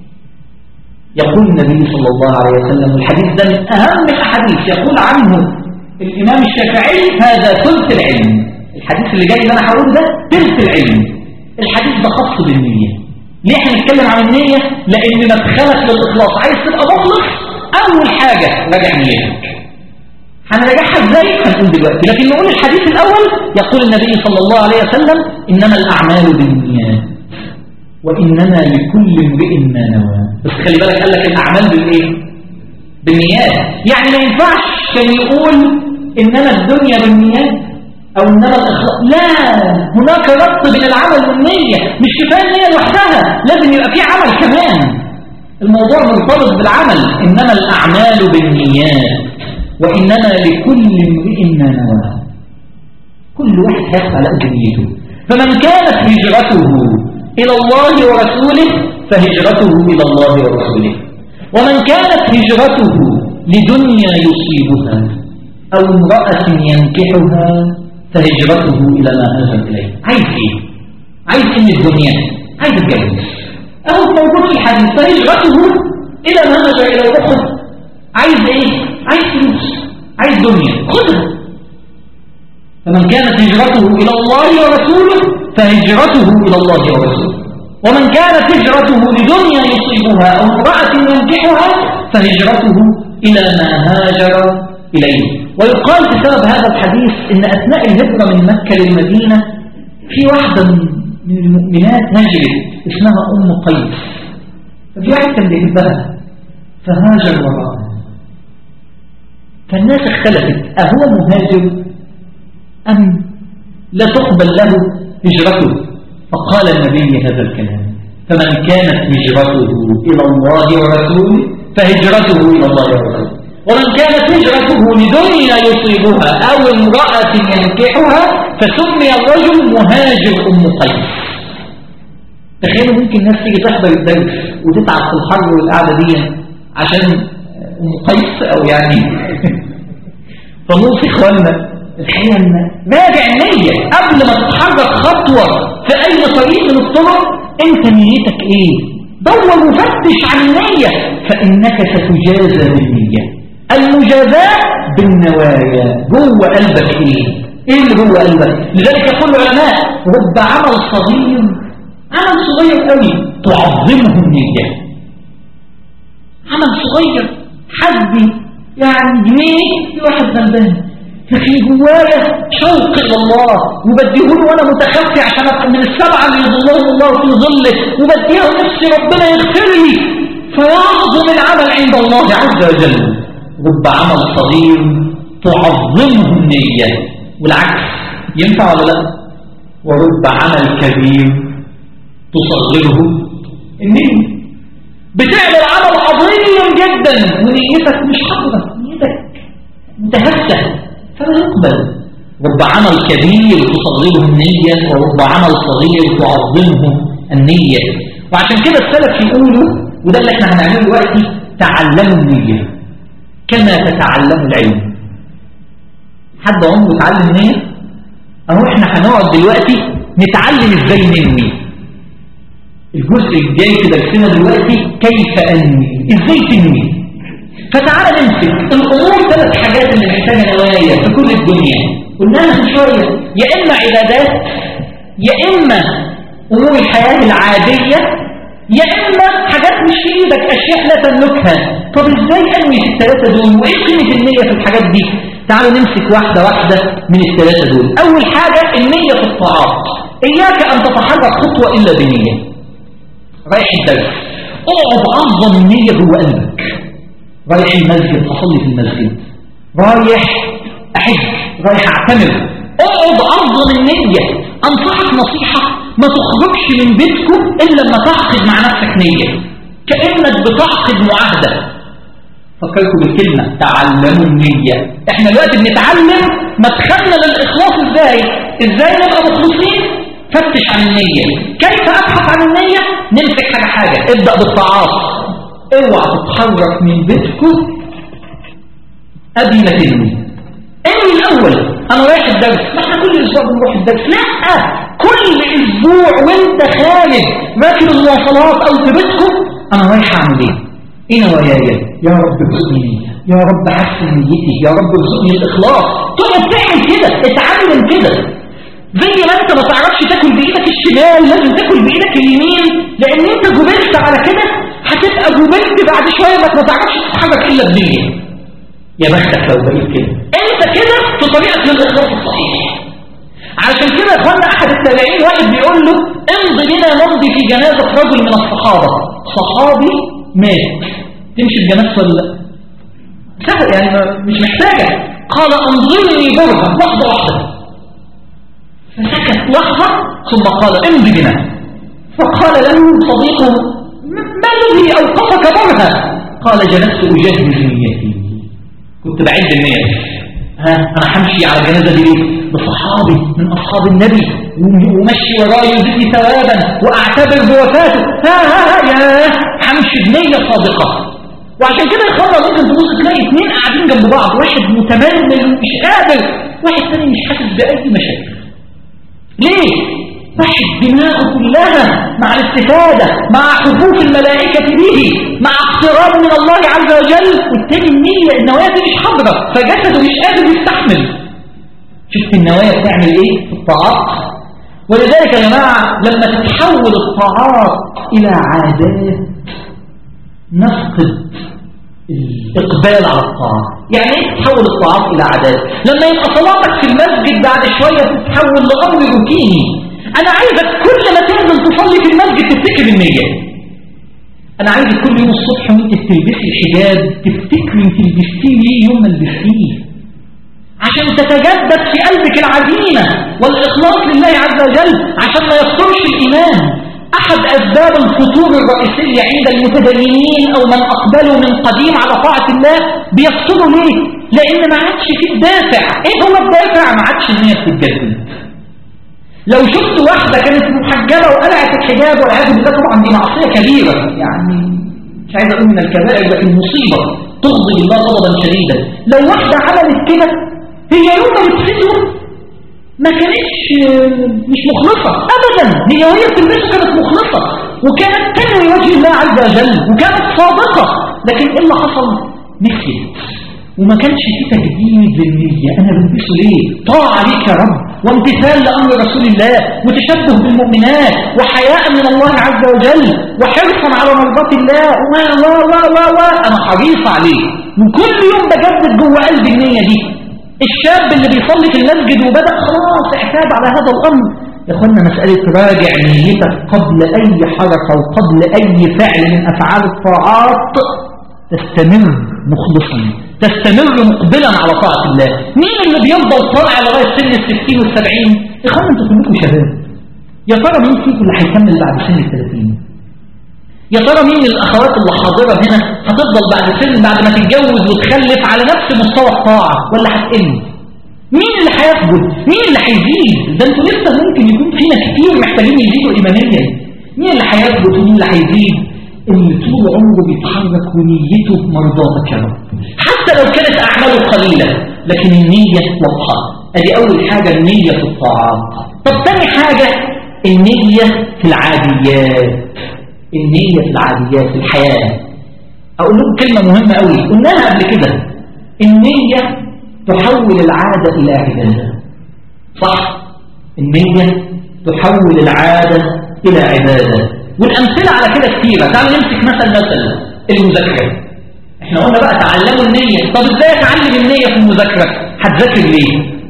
يقول النبي صلى الله عليه وسلم الحديث ده من أهم الأحاديث يقول عنه الإمام الشافعي هذا ثلث العلم الحديث اللي جاي اللي أنا هقوله ده ثلث العلم الحديث ده خاص بالنية ليه احنا نتكلم عن النية لأن مدخلك للإخلاص عايز تبقى مخلص أول حاجة راجع نيتك هنراجعها ازاي هنقول دلوقتي لكن نقول الحديث الأول يقول النبي صلى الله عليه وسلم إنما الأعمال بالنيات وإنما لكل امرئ ما نوى بس خلي بالك قال لك الأعمال بالإيه بالنيات يعني ما ينفعش كان يقول إنما الدنيا بالنيات أو إنما الإخلاص لا هناك ربط بين العمل والنية مش كفاية النية لوحدها لازم يبقى في عمل كمان الموضوع مرتبط بالعمل إنما الأعمال بالنيات وإنما لكل امرئ ما نوى كل واحد هياخد على قد نيته فمن كانت هجرته إلى الله ورسوله فهجرته إلى الله ورسوله ومن كانت هجرته لدنيا يصيبها أو امرأة ينكحها فهجرته إلى ما هاجر إليه عايز إيه؟ عايز إيه من الدنيا؟ عايز يتجوز أهو موجود في الحديث فهجرته إلى ما هاجر إليه وخذ عايز إيه؟ عايز فلوس عايز دنيا خذها فمن كانت هجرته إلى الله ورسوله فهجرته إلى الله ورسوله ومن كانت هجرته لدنيا يصيبها أو امرأة ينكحها فهجرته إلى ما هاجر إليه ويقال بسبب هذا الحديث إن أثناء الهجرة من مكة للمدينة في واحدة من المؤمنات هجرت اسمها أم قيس ففي واحد كان بيحبها فهاجر وراءها فالناس اختلفت أهو مهاجر أم لا تقبل له هجرته فقال النبي هذا الكلام فمن كانت هجرته إلى الله ورسوله فهجرته إلى الله ورسوله ومن كانت هجرته لدنيا يصيبها أو امرأة ينكحها فسمي الرجل مهاجر أم قيس تخيلوا ممكن الناس تيجي تحضر الدرس وتتعب في الحر والقعدة دي عشان أم قيس أو يعني فنوصي إخواننا الحقيقة أن راجع النية قبل ما تتحرك خطوة في أي طريق من الطرق أنت نيتك إيه دور وفتش عن النية فإنك ستجازى بالنية المجازاة بالنوايا جوه قلبك إيه إيه اللي جوه قلبك لذلك يقول العلماء رب عمل صغير عمل صغير قوي تعظمه النية عمل صغير حد يعني جنيه في واحد غلبان ففي جوايا شوق الى الله وبديه وانا متخفي عشان ابقى من السبعه اللي يظلهم الله في ظله وبديها نفسي ربنا يغفر لي فيعظم العمل عند الله عز وجل رب عمل صغير تعظمه النيه والعكس ينفع ولا لا ورب عمل كبير تصغره النيه بتعمل عمل عظيم جدا ونيتك مش حاضره نيتك متهسه فلا يقبل رب عمل كبير تصغره النية ورب عمل صغير تعظمه النية وعشان كده السلف يقولوا وده اللي احنا هنعمله دلوقتي تعلموا النية كما تتعلموا العلم حد عمره اتعلم نية اهو احنا هنقعد دلوقتي نتعلم ازاي ننوي الجزء الجاي في درسنا دلوقتي كيف انوي ازاي تنوي فتعال نمسك الامور ثلاث حاجات اللي محتاجه نوايا في كل الدنيا قلناها من شويه يا اما عبادات يا اما امور الحياه العاديه يا اما حاجات مش في ايدك اشياء لا تملكها طب ازاي انوي في الثلاثه دول وايه قيمه النيه في الحاجات دي تعالوا نمسك واحده واحده من الثلاثه دول اول حاجه النيه في الطاعات اياك ان تتحرك خطوه الا بنيه رايح الدرس اقعد اعظم النيه جوه قلبك رايح المسجد أصلي في المسجد رايح أحج رايح أعتمر اقعد أفضل النية أنصحك نصيحة ما تخرجش من بيتكم إلا لما تعقد مع نفسك نية كأنك بتعقد معاهدة فكركم بالكلمة تعلموا النية احنا دلوقتي بنتعلم مدخلنا للإخلاص ازاي ازاي نبقى مخلصين فتش عن النية كيف أبحث عن النية نمسك حاجة حاجة ابدأ بالطاعات اوعى تتحرك من بيتكم قبل ما تنوي انوي الاول انا رايح الدرس ما احنا كل اسبوع بنروح الدرس لا كل اسبوع وانت خارج راكب المواصلات او في بيتكم انا رايح اعمل ايه ايه نواياي يا رب ارزقني نيه يا رب حسن نيتي يا رب ارزقني الاخلاص تقعد تعمل كده اتعلم كده زي ما انت ما تعرفش تاكل بايدك الشمال لازم تاكل بايدك اليمين لان انت جبلت على كده هتبقى جبلت بعد شويه انك ما تعرفش تتحرك الا بدنيا يا بختك لو بقيت كده انت كده في طريقك للاخلاص الصحيح علشان كده يا اخوانا احد التابعين واحد بيقول له امضي بنا نمضي في جنازه رجل من الصحابه صحابي مات تمشي الجنازه ولا لا سهل يعني مش محتاجه قال انظرني برهه لحظه واحده فسكت لحظة ثم قال امضي بنا فقال له صديقه ما الذي أوقفك برها قال جلست أجهز نيتي كنت بعد النية ها أنا همشي على الجنازة دي ليه ده صحابي من أصحاب النبي ومشي وراي يزيدني ثوابا وأعتبر بوفاته ها ها ها يا همشي بنية صادقة وعشان كده يا اخوانا ممكن تبص تلاقي اثنين قاعدين جنب بعض واحد متملل مش قادر واحد ثاني مش حاسس بأي مشاكل ليه؟ واحد دماغه كلها مع الاستفادة مع حفوف الملائكة به مع اقتراب من الله عز وجل والتاني النية النوايا دي مش حاضرة فجسده مش قادر يستحمل شفت النوايا بتعمل ايه في الطاعات ولذلك يا جماعة لما تتحول الطاعات إلى عادات نفقد الإقبال على الطاعة يعني ايه تتحول الطاعات إلى عادات لما يبقى صلاتك في المسجد بعد شوية تتحول لأمر روتيني أنا عايزك كل ما تنزل تصلي في المسجد تفتكر النية أنا عايزك كل يوم الصبح وانت بتلبسي الحجاب تفتكري انت لبستيه ليه يوم ما لبستيه عشان تتجدد في قلبك العزيمة والإخلاص لله عز وجل عشان ما يخسرش الإيمان أحد أسباب الفتور الرئيسية عند المتدينين أو من أقبلوا من قديم على طاعة الله بيفصلوا ليه؟ لأن ما عادش فيه دافع إيه هو الدافع؟ ما عادش إن هي تتجدد لو شفت واحدة كانت محجبة وقلعت الحجاب والعياذ بالله طبعا دي معصية كبيرة يعني مش عايز أقول من الكبائر لكن مصيبة تغضب الله غضبا شديدا لو واحدة عملت كده هي يوم ما لبسته ما كانتش مش مخلصة أبدا هي وهي بتلبسه كانت مخلصة وكانت تنوي وجه الله عز وجل وكانت صادقة لكن إيه اللي حصل؟ نسيت وما كانش في تجديد للنية أنا بلبسه ليه؟ طاعة ليك يا رب وامتثال لأمر رسول الله وتشبه بالمؤمنات وحياء من الله عز وجل وحرصا على مرضات الله و و و و و أنا حريص عليه وكل يوم بجدد جوه قلبي النية دي الشاب اللي بيصلي في المسجد وبدأ خلاص اعتاد على هذا الأمر يا اخوانا مسألة راجع نيتك قبل أي حركة وقبل أي فعل من أفعال الطاعات تستمر مخلصا تستمر مقبلا على طاعة الله مين اللي بيفضل طالع لغاية سن الستين والسبعين اخوانا انتوا كلكم شباب يا ترى مين فيكم اللي هيكمل بعد سن الثلاثين يا ترى مين الأخوات اللي حاضرة هنا هتفضل بعد سن بعد ما تتجوز وتخلف على نفس مستوى الطاعة ولا هتقل مين اللي هيثبت مين اللي هيزيد ده انتوا لسه ممكن يكون فينا كتير محتاجين يزيدوا إيمانيا مين اللي هيثبت ومين اللي هيزيد اللي طول عمره بيتحرك ونيته مرضاتك يا رب حتى لو كانت أعماله قليلة لكن النية واضحة ادي أول حاجة النية في الطاعات طب تاني حاجة النية في العاديات النية في العاديات في الحياة أقول لكم كلمة مهمة قوي قلناها قبل كده النية تحول العادة إلى عبادة صح النية تحول العادة إلى عبادة والأمثلة على كده كثيرة تعالوا نمسك مثلا مثلا المذاكرة احنا قلنا بقى تعلموا النية طب ازاي اتعلم النية في المذاكرة هتذاكر ليه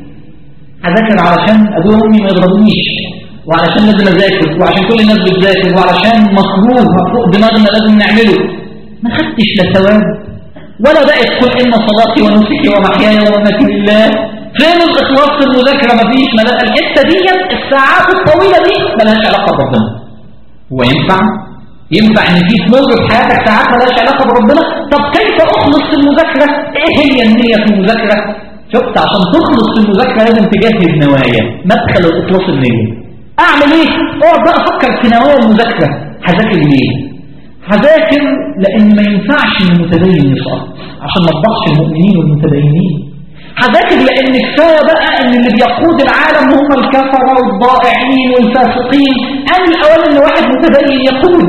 هذاكر علشان ابويا وامي ما يضربونيش وعلشان لازم اذاكر وعشان كل الناس بتذاكر وعلشان مكروه فوق دماغنا لازم نعمله ما خدتش لا ثواب ولا بقت قل ان صلاتي ونسكي ومحياي ومماتي لله فين الاخلاص في المذاكره مفيش ملا الحته ديت الساعات الطويله دي ملهاش علاقه بربنا هو ينفع ينفع ان في تمر في حياتك ساعات ملهاش علاقه بربنا طب كيف اخلص في المذاكره ايه هي النيه في المذاكره شفت عشان تخلص في المذاكره لازم تجهز نوايا مدخل الاخلاص النيه اعمل ايه اقعد بقى افكر في نوايا المذاكره هذاكر ليه هذاكر لان ما ينفعش ان المتدين يسقط عشان ما تضحش المؤمنين والمتدينين هذاكر لان كفايه بقى ان اللي بيقود العالم هم الكفره والضائعين والفاسقين انا الاول ان واحد متدين يقود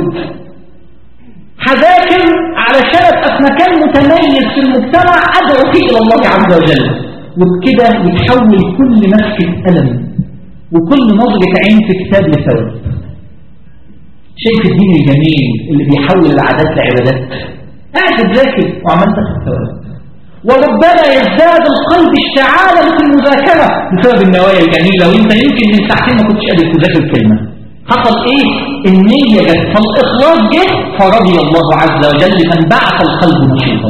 هذاكر علشان ابقى في مكان متميز في المجتمع ادعو فيه الى الله عز وجل وبكده يتحول كل مسكه قلم وكل نظرة عين في كتاب لثواب شايف الدين الجميل اللي بيحول العادات لعبادات قاعد تذاكر وعمال تاخد ثواب وربما يزداد القلب اشتعالا في المذاكرة بسبب النوايا الجميلة وانت يمكن من ساعتين ما كنتش قادر تذاكر كلمة حصل ايه النية جت فالاخلاص جه فرضي الله عز وجل فانبعث القلب نشيطا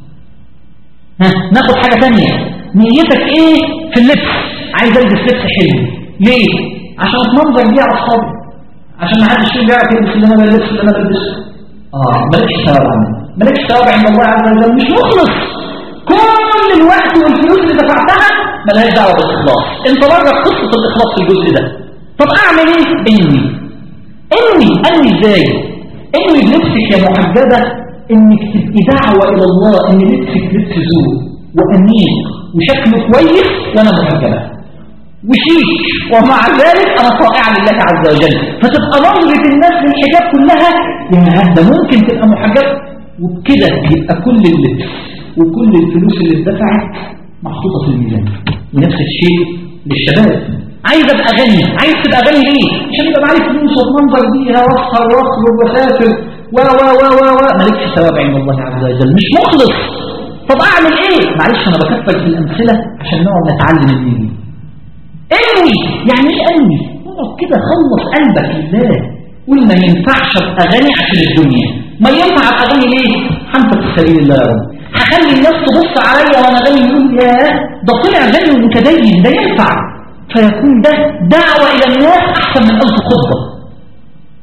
ها ناخد حاجة ثانية نيتك ايه في اللبس عايز البس لبس حلو ليه عشان اتمنظر بيه على اصحابي عشان ما حدش يقول يعرف يلبس اللي انا بلبسه اللي انا بلبسه اه مالكش ثواب عنه مالكش ثواب عند الله عز وجل مش مخلص كل الوقت والفلوس اللي دفعتها ملهاش دعوه بالاخلاص انت بره قصه الاخلاص في الجزء ده طب اعمل ايه انوي انوي انوي ازاي انوي بلبسك يا محجبه انك تبقي دعوه الى الله ان لبسك لبس ذوق وانيق وشكله كويس وانا محجبه وشيك ومع ذلك أنا طائعة لله عز وجل فتبقى نظرة الناس للحجاب كلها يا هذا ممكن تبقى محجب وبكده يبقى كل اللبس وكل الفلوس اللي اتدفعت محطوطة في الميزان ونفس الشيء للشباب عايز ابقى غني عايز تبقى غني ليه عشان يبقى معايا فلوس واتمنظر بيها واسهر واخرج واسافر و و و و و مالكش ثواب عند الله عز وجل مش مخلص طب اعمل ايه معلش انا بكفر في الامثله عشان نقعد نتعلم الدين انوي يعني ايه انوي اقعد كده خلص قلبك لله قول ما ينفعش ابقى غني عشان الدنيا ما ينفع ابقى غني ليه حنفق في سبيل الله يا رب هخلي الناس تبص عليا وانا غني يقول يا ده طلع غني ومتدين ده ينفع فيكون ده دعوة إلى الناس أحسن من ألف خطبة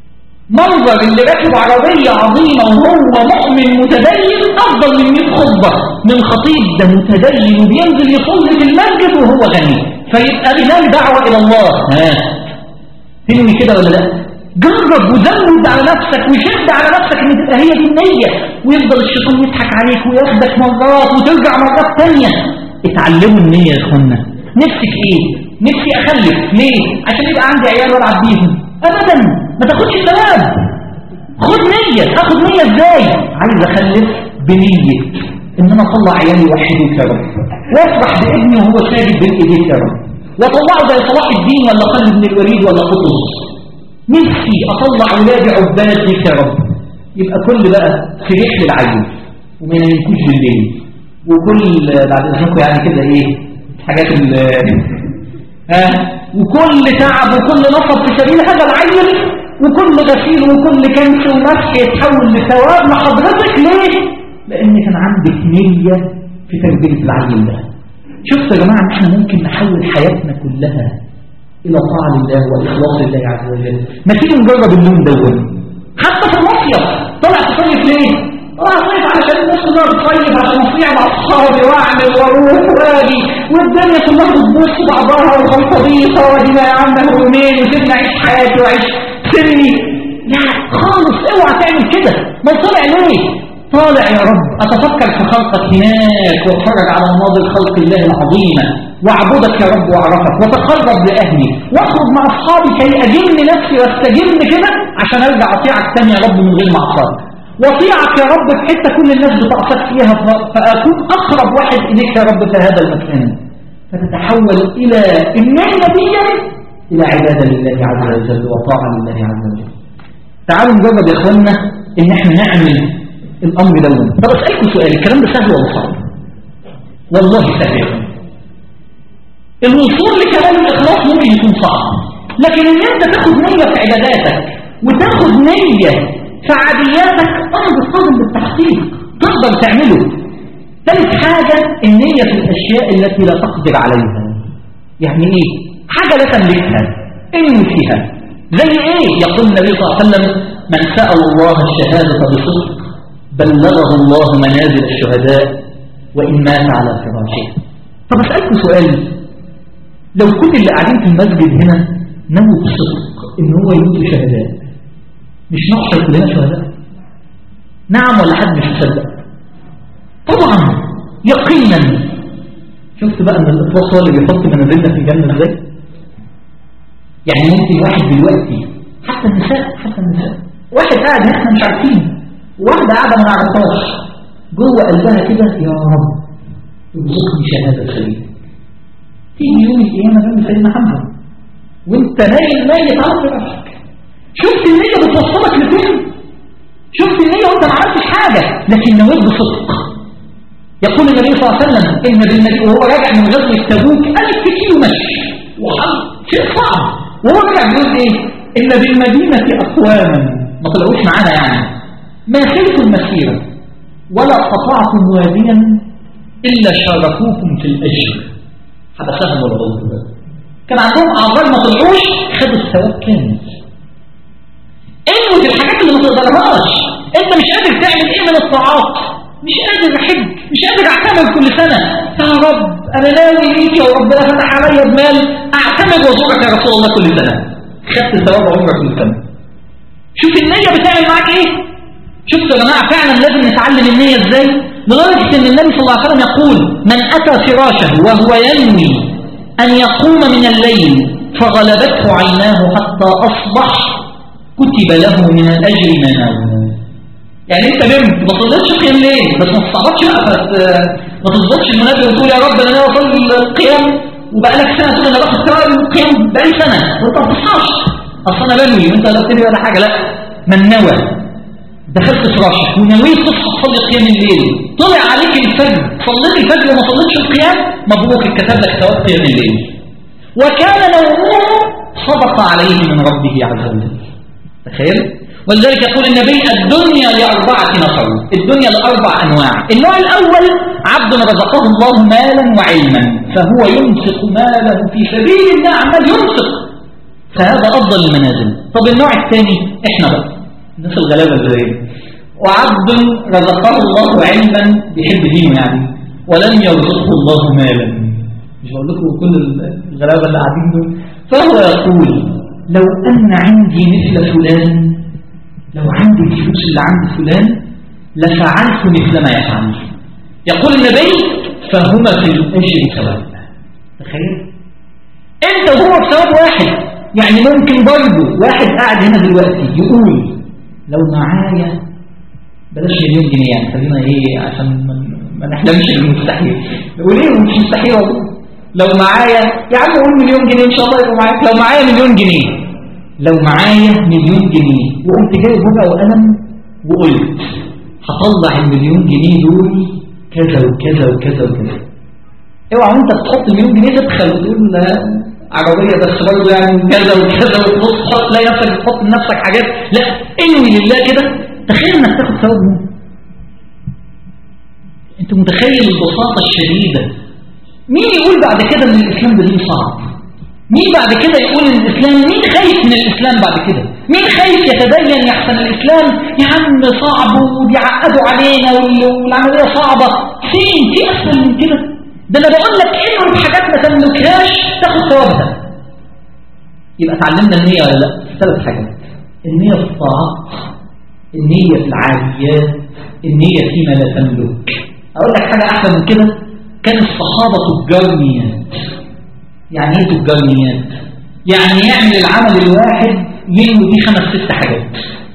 منظر اللي راكب عربية عظيمة وهو مؤمن متدين أفضل من 100 خطبة من خطيب ده متدين وبينزل يصلي في المسجد وهو غني فيبقى غناه دعوة إلى الله ها تنوي كده ولا لا جرب وزود على نفسك وشد على نفسك ان تبقى هي دي النية ويفضل الشيطان يضحك عليك وياخدك مرات وترجع مرات تانية اتعلموا النية يا اخوانا نفسك ايه نفسي اخلف ليه عشان يبقى عندي عيال والعب بيهم ابدا ما تاخدش الثواب خد نية اخد نية ازاي عايز اخلف بنية ان انا اطلع عيالي وحيدوك يا رب وافرح بابني وهو ساجد بين ايديك يا رب واطلعه زي صلاح الدين ولا خالد بن الوليد ولا قطز نفسي اطلع ولادي عباد ليك يا رب يبقى كل بقى في رحل العيل وما ينامكوش بالليل وكل بعد اذنكم يعني كده ايه حاجات ال ها وكل تعب وكل نصب في سبيل هذا العيل وكل غسيل وكل كنس ومسح يتحول لثواب لحضرتك ليه؟ لان كان عندك نية في تربية العيل ده شفتوا يا جماعة ان احنا ممكن نحول حياتنا كلها الى طاعة لله واخلاص لله عز وجل ما تيجي نجرب اللون دون حتى في المصيف طلع تصيف ليه؟ طلع تصيف علشان الناس كلها بتصيف عشان اصيع مع اصحابي واعمل واروح واجي والدنيا كلها بتبص بعضها والخلطبيطه وادي ما يا عم يومين وسيبني اعيش حياتي واعيش سني لا خالص اوعى تعمل كده ما طلع ليه؟ طالع يا رب أتفكر في خلقك هناك واتفرج على مناظر خلق الله العظيمة واعبدك يا رب واعرفك وتقرب لأهلي واخرج مع أصحابي كي أجن نفسي واستجن كده عشان أرجع أطيعك تاني يا رب من غير معصية واطيعك يا رب في حتة كل الناس بتعصك فيها فأكون أقرب واحد إليك يا رب في هذا المكان فتتحول إلى النعمة دي إلى عبادة لله عز وجل وطاعة لله عز وجل تعالوا نجرب يا إخواننا إن إحنا نعمل الأمر دون طب أسألكم سؤال الكلام ده سهل ولا صعب والله سهل الوصول لكلام الإخلاص ممكن يكون صعب لكن ان انت تاخد نية في عباداتك وتاخد نية في عادياتك أمر صعب بالتحقيق تقدر تعمله ثالث حاجة النية في الأشياء التي لا تقدر عليها يعني إيه؟ حاجة لا تملكها إني فيها زي إيه؟ يقول النبي صلى الله عليه وسلم من سأل الله الشهادة بصدق بلغه الله منازل الشهداء وإن مات على فراشه طب أسألكم سؤال لو كل اللي قاعدين في المسجد هنا نووا بصدق إن هو يموت شهداء مش نحشر كلنا شهداء نعم ولا حد مش مصدق طبعا يقينا شفت بقى ان الاطلاق هو اللي بيحط منازلنا في الجنه ازاي يعني ممكن واحد دلوقتي حتى النساء حتى النساء واحد قاعد احنا مش عارفين واحدة قاعدة ما نعرفهاش جوه قلبها كده يا رب ارزقني شهادة سليمة تيجي يوم القيامة جنب سيدنا حمزة وانت نايم ميت على فراشك شفت النية بتوصلك لفين شفت النية وانت ما عملتش حاجة لكن نويت بصدق يقول النبي صلى الله عليه وسلم ان بالنبي وهو راجع من غزوة تبوك ألف كيلو مشي وحل شيء صعب وهو راجع بيقول ايه ان بالمدينة اقواما ما طلعوش معانا يعني ما سلكوا المسيرة ولا قطعتم واديا إلا شاركوكم في الأجر هذا سهم ولا غلط كان عندهم أعضاء ما طلعوش خدوا الثواب كامل انوي في الحاجات اللي ما تقدرهاش انت مش قادر تعمل ايه من الطاعات مش قادر احج مش قادر اعتمد كل سنة يا رب انا ناوي ليك يا رب ده فتح عليا بمال اعتمد وازورك يا رسول الله كل سنة خدت ثواب عمرك كل سنة شوف النية بتعمل معاك ايه شفتوا يا جماعة فعلا لازم نتعلم النية ازاي لدرجة ان النبي صلى الله عليه وسلم يقول من اتى فراشه وهو ينوي ان يقوم من الليل فغلبته عيناه حتى اصبح كتب له من الاجر ما نوى يعني انت نمت ما صليتش قيام ليل بس ما تصعبش بقى ما تظبطش المنبه وتقول يا رب انا اصلي القيام وبقالك سنه تقول انا باخد ثواب القيام بقالي سنه وانت ما بتصحاش اصل انا بنوي وانت لا بتنوي ولا حاجه لا من نوى دخلت فراشك ونويت تصحى تصلي قيام الليل طلع عليك الفجر صليت الفجر وما صليتش القيام مبروك اتكتب لك ثواب قيام الليل وكان نومه صدق عليه من ربه عز وجل تخيل ولذلك يقول النبي الدنيا لأربعة نفر الدنيا لأربع أنواع النوع الأول عبد رزقه الله مالا وعلما فهو ينفق ماله في سبيل الله عمال ينفق فهذا أفضل المنازل طب النوع الثاني إحنا بقى الناس الغلابة زي وعبد رزقه الله علما بيحب دينه يعني ولم يرزقه الله مالا مش بقول لكم كل الغلابة اللي قاعدين دول فهو يقول لو أن عندي مثل فلان لو عندي الفلوس اللي عند فلان لفعلت مثل ما يفعل يقول النبي فهما في الأجر سواء تخيل انت وهو بسبب واحد يعني ممكن برضه واحد قاعد هنا دلوقتي يقول لو معايا بلاش مليون جنيه يعني خلينا ايه عشان ما نحلمش بالمستحيل نقول ايه مش مستحيل والله لو معايا يا عم قول مليون جنيه ان شاء الله يبقى معاك لو معايا مليون جنيه لو معايا مليون جنيه وقمت جايب ورقه وقلم وقلت هطلع المليون جنيه دول كذا وكذا وكذا وكذا اوعى وانت بتحط المليون جنيه تدخل وتقول عربية بس برضه يعني كذا وكذا وتبص تحط تلاقي نفسك بتحط لنفسك حاجات لا انوي لله كده تخيل انك تاخد ثواب منه انت متخيل البساطة الشديدة مين يقول بعد كده ان الاسلام ده دين صعب مين بعد كده يقول ان الاسلام مين خايف من الاسلام بعد كده مين خايف يتدين يحسن الاسلام يا عم صعب وبيعقدوا علينا والعملية صعبة فين في اسهل من كده ده انا بقول لك انه الحاجات ما تملكهاش تاخد ثوابها يبقى اتعلمنا النية ولا لا ثلاث حاجات النية في الطاعات النية في العاديات النية فيما لا تملك اقول لك حاجة احسن من كده كان الصحابة تجار نيات يعني ايه تجار نيات يعني يعمل العمل الواحد ينوي بيه خمس ست حاجات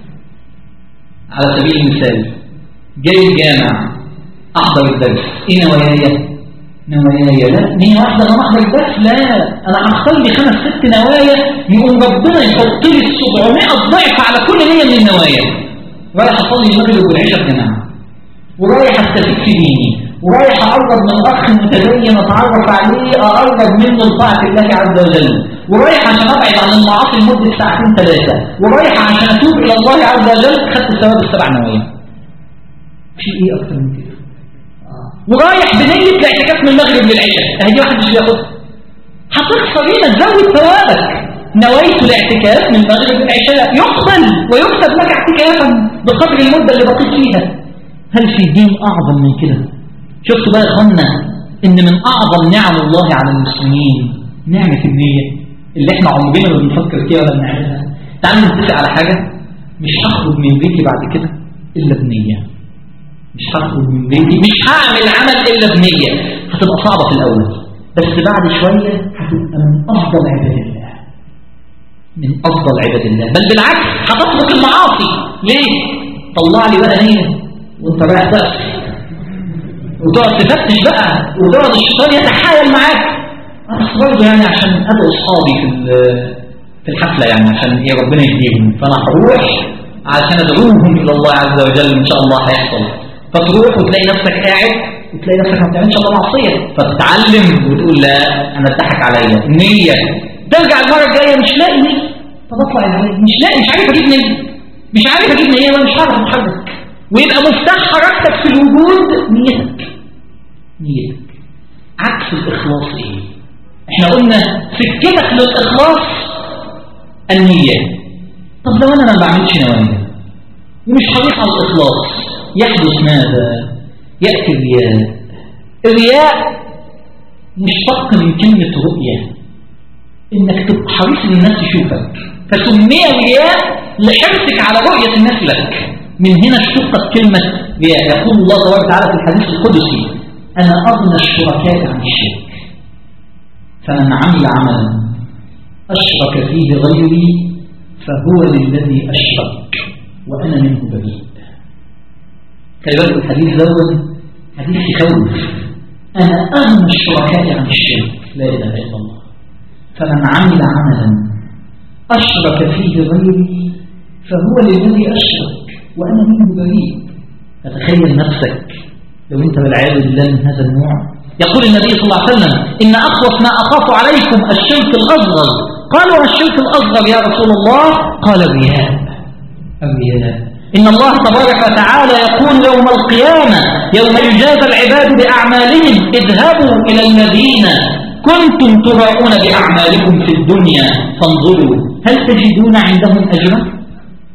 على سبيل المثال جاي الجامع احضر الدرس ايه نواياي نوايا لا نية واحدة انا احضر الدرس لا انا هختار لي خمس ست نوايا يقوم ربنا يحط لي 700 ضعف على كل نية من النوايا رايح اصلي المغرب والعشاء في جماعه ورايح استفيد في ديني ورايح اقرب من اخ متدين اتعرف عليه اقرب منه لطاعه الله عز وجل ورايح عشان ابعد عن المعاصي لمده ساعتين ثلاثه ورايح عشان اتوب الى الله عز وجل خدت ثواب السبع نوايا في ايه اكتر من كده ورايح بنيه الاعتكاف من المغرب للعشاء اهي دي واحد مش بياخدها هتخسر ايه تزود ثوابك نويت الاعتكاف من المغرب للعشاء يقبل ويكتب لك اعتكافا بقدر المده اللي بقيت فيها هل في دين اعظم من كده شفتوا بقى يا اخوانا ان من اعظم نعم الله على المسلمين نعمه النيه اللي احنا عمرنا ما بنفكر فيها ولا بنعملها تعالوا نتفق على حاجه مش هخرج من بيتي بعد كده الا بنيه مش هخرج من بيتي مش هعمل عمل الا بنيه هتبقى صعبه في الاول بس بعد شويه هتبقى من افضل عباد الله من افضل عباد الله بل بالعكس هتترك المعاصي ليه طلع لي بقى نيه وانت رايح تقف وتقعد تفتش بقى وتقعد الشيطان يتحايل معاك انا برضه يعني عشان ادعو اصحابي في في الحفله يعني عشان ايه ربنا يهديهم فانا هروح عشان ادعوهم الى الله عز وجل ان شاء الله هيحصل فتروح وتلاقي نفسك قاعد وتلاقي نفسك ما بتعملش الا معصيه فتتعلم وتقول لا انا اتضحك عليا النيه ترجع المره الجايه مش لاقي نيه طب اطلع العلاج مش لاقي مش عارف اجيب نيه مش عارف اجيب نيه وانا مش هعرف اتحرك ويبقى مفتاح حركتك في الوجود نيتك نيتك عكس الإخلاص إيه؟ إحنا قلنا سكتك للإخلاص النية طب لو أنا ما بعملش نوايا ومش حريص على الإخلاص يحدث ماذا؟ يأتي الرياء الرياء مشتق من كلمة رؤية إنك تبقى حريص إن الناس تشوفك فسمي الرياء لحرصك على رؤية الناس لك من هنا اشتقت كلمة رياء يقول الله تبارك وتعالى في الحديث القدسي أنا أغنى الشركاء عن الشرك فمن عمل عملا أشرك فيه غيري فهو للذي أشرك وأنا منه بريء خلي بالك الحديث دوت حديث يخوف أنا أغنى الشركاء عن الشرك لا إله إلا الله فمن عمل عملا أشرك فيه غيري فهو للذي أشرك وأنا منه بريء فتخيل نفسك لو أنت بالعياذ بالله من هذا النوع يقول النبي صلى الله عليه وسلم إن أخوف ما أخاف عليكم الشرك الأصغر قالوا الشرك الأصغر يا رسول الله قال الرياء الرياء إن الله تبارك وتعالى يقول يوم القيامة يوم يجازى العباد بأعمالهم اذهبوا إلى الذين كنتم تراؤون بأعمالكم في الدنيا فانظروا هل تجدون عندهم أجرا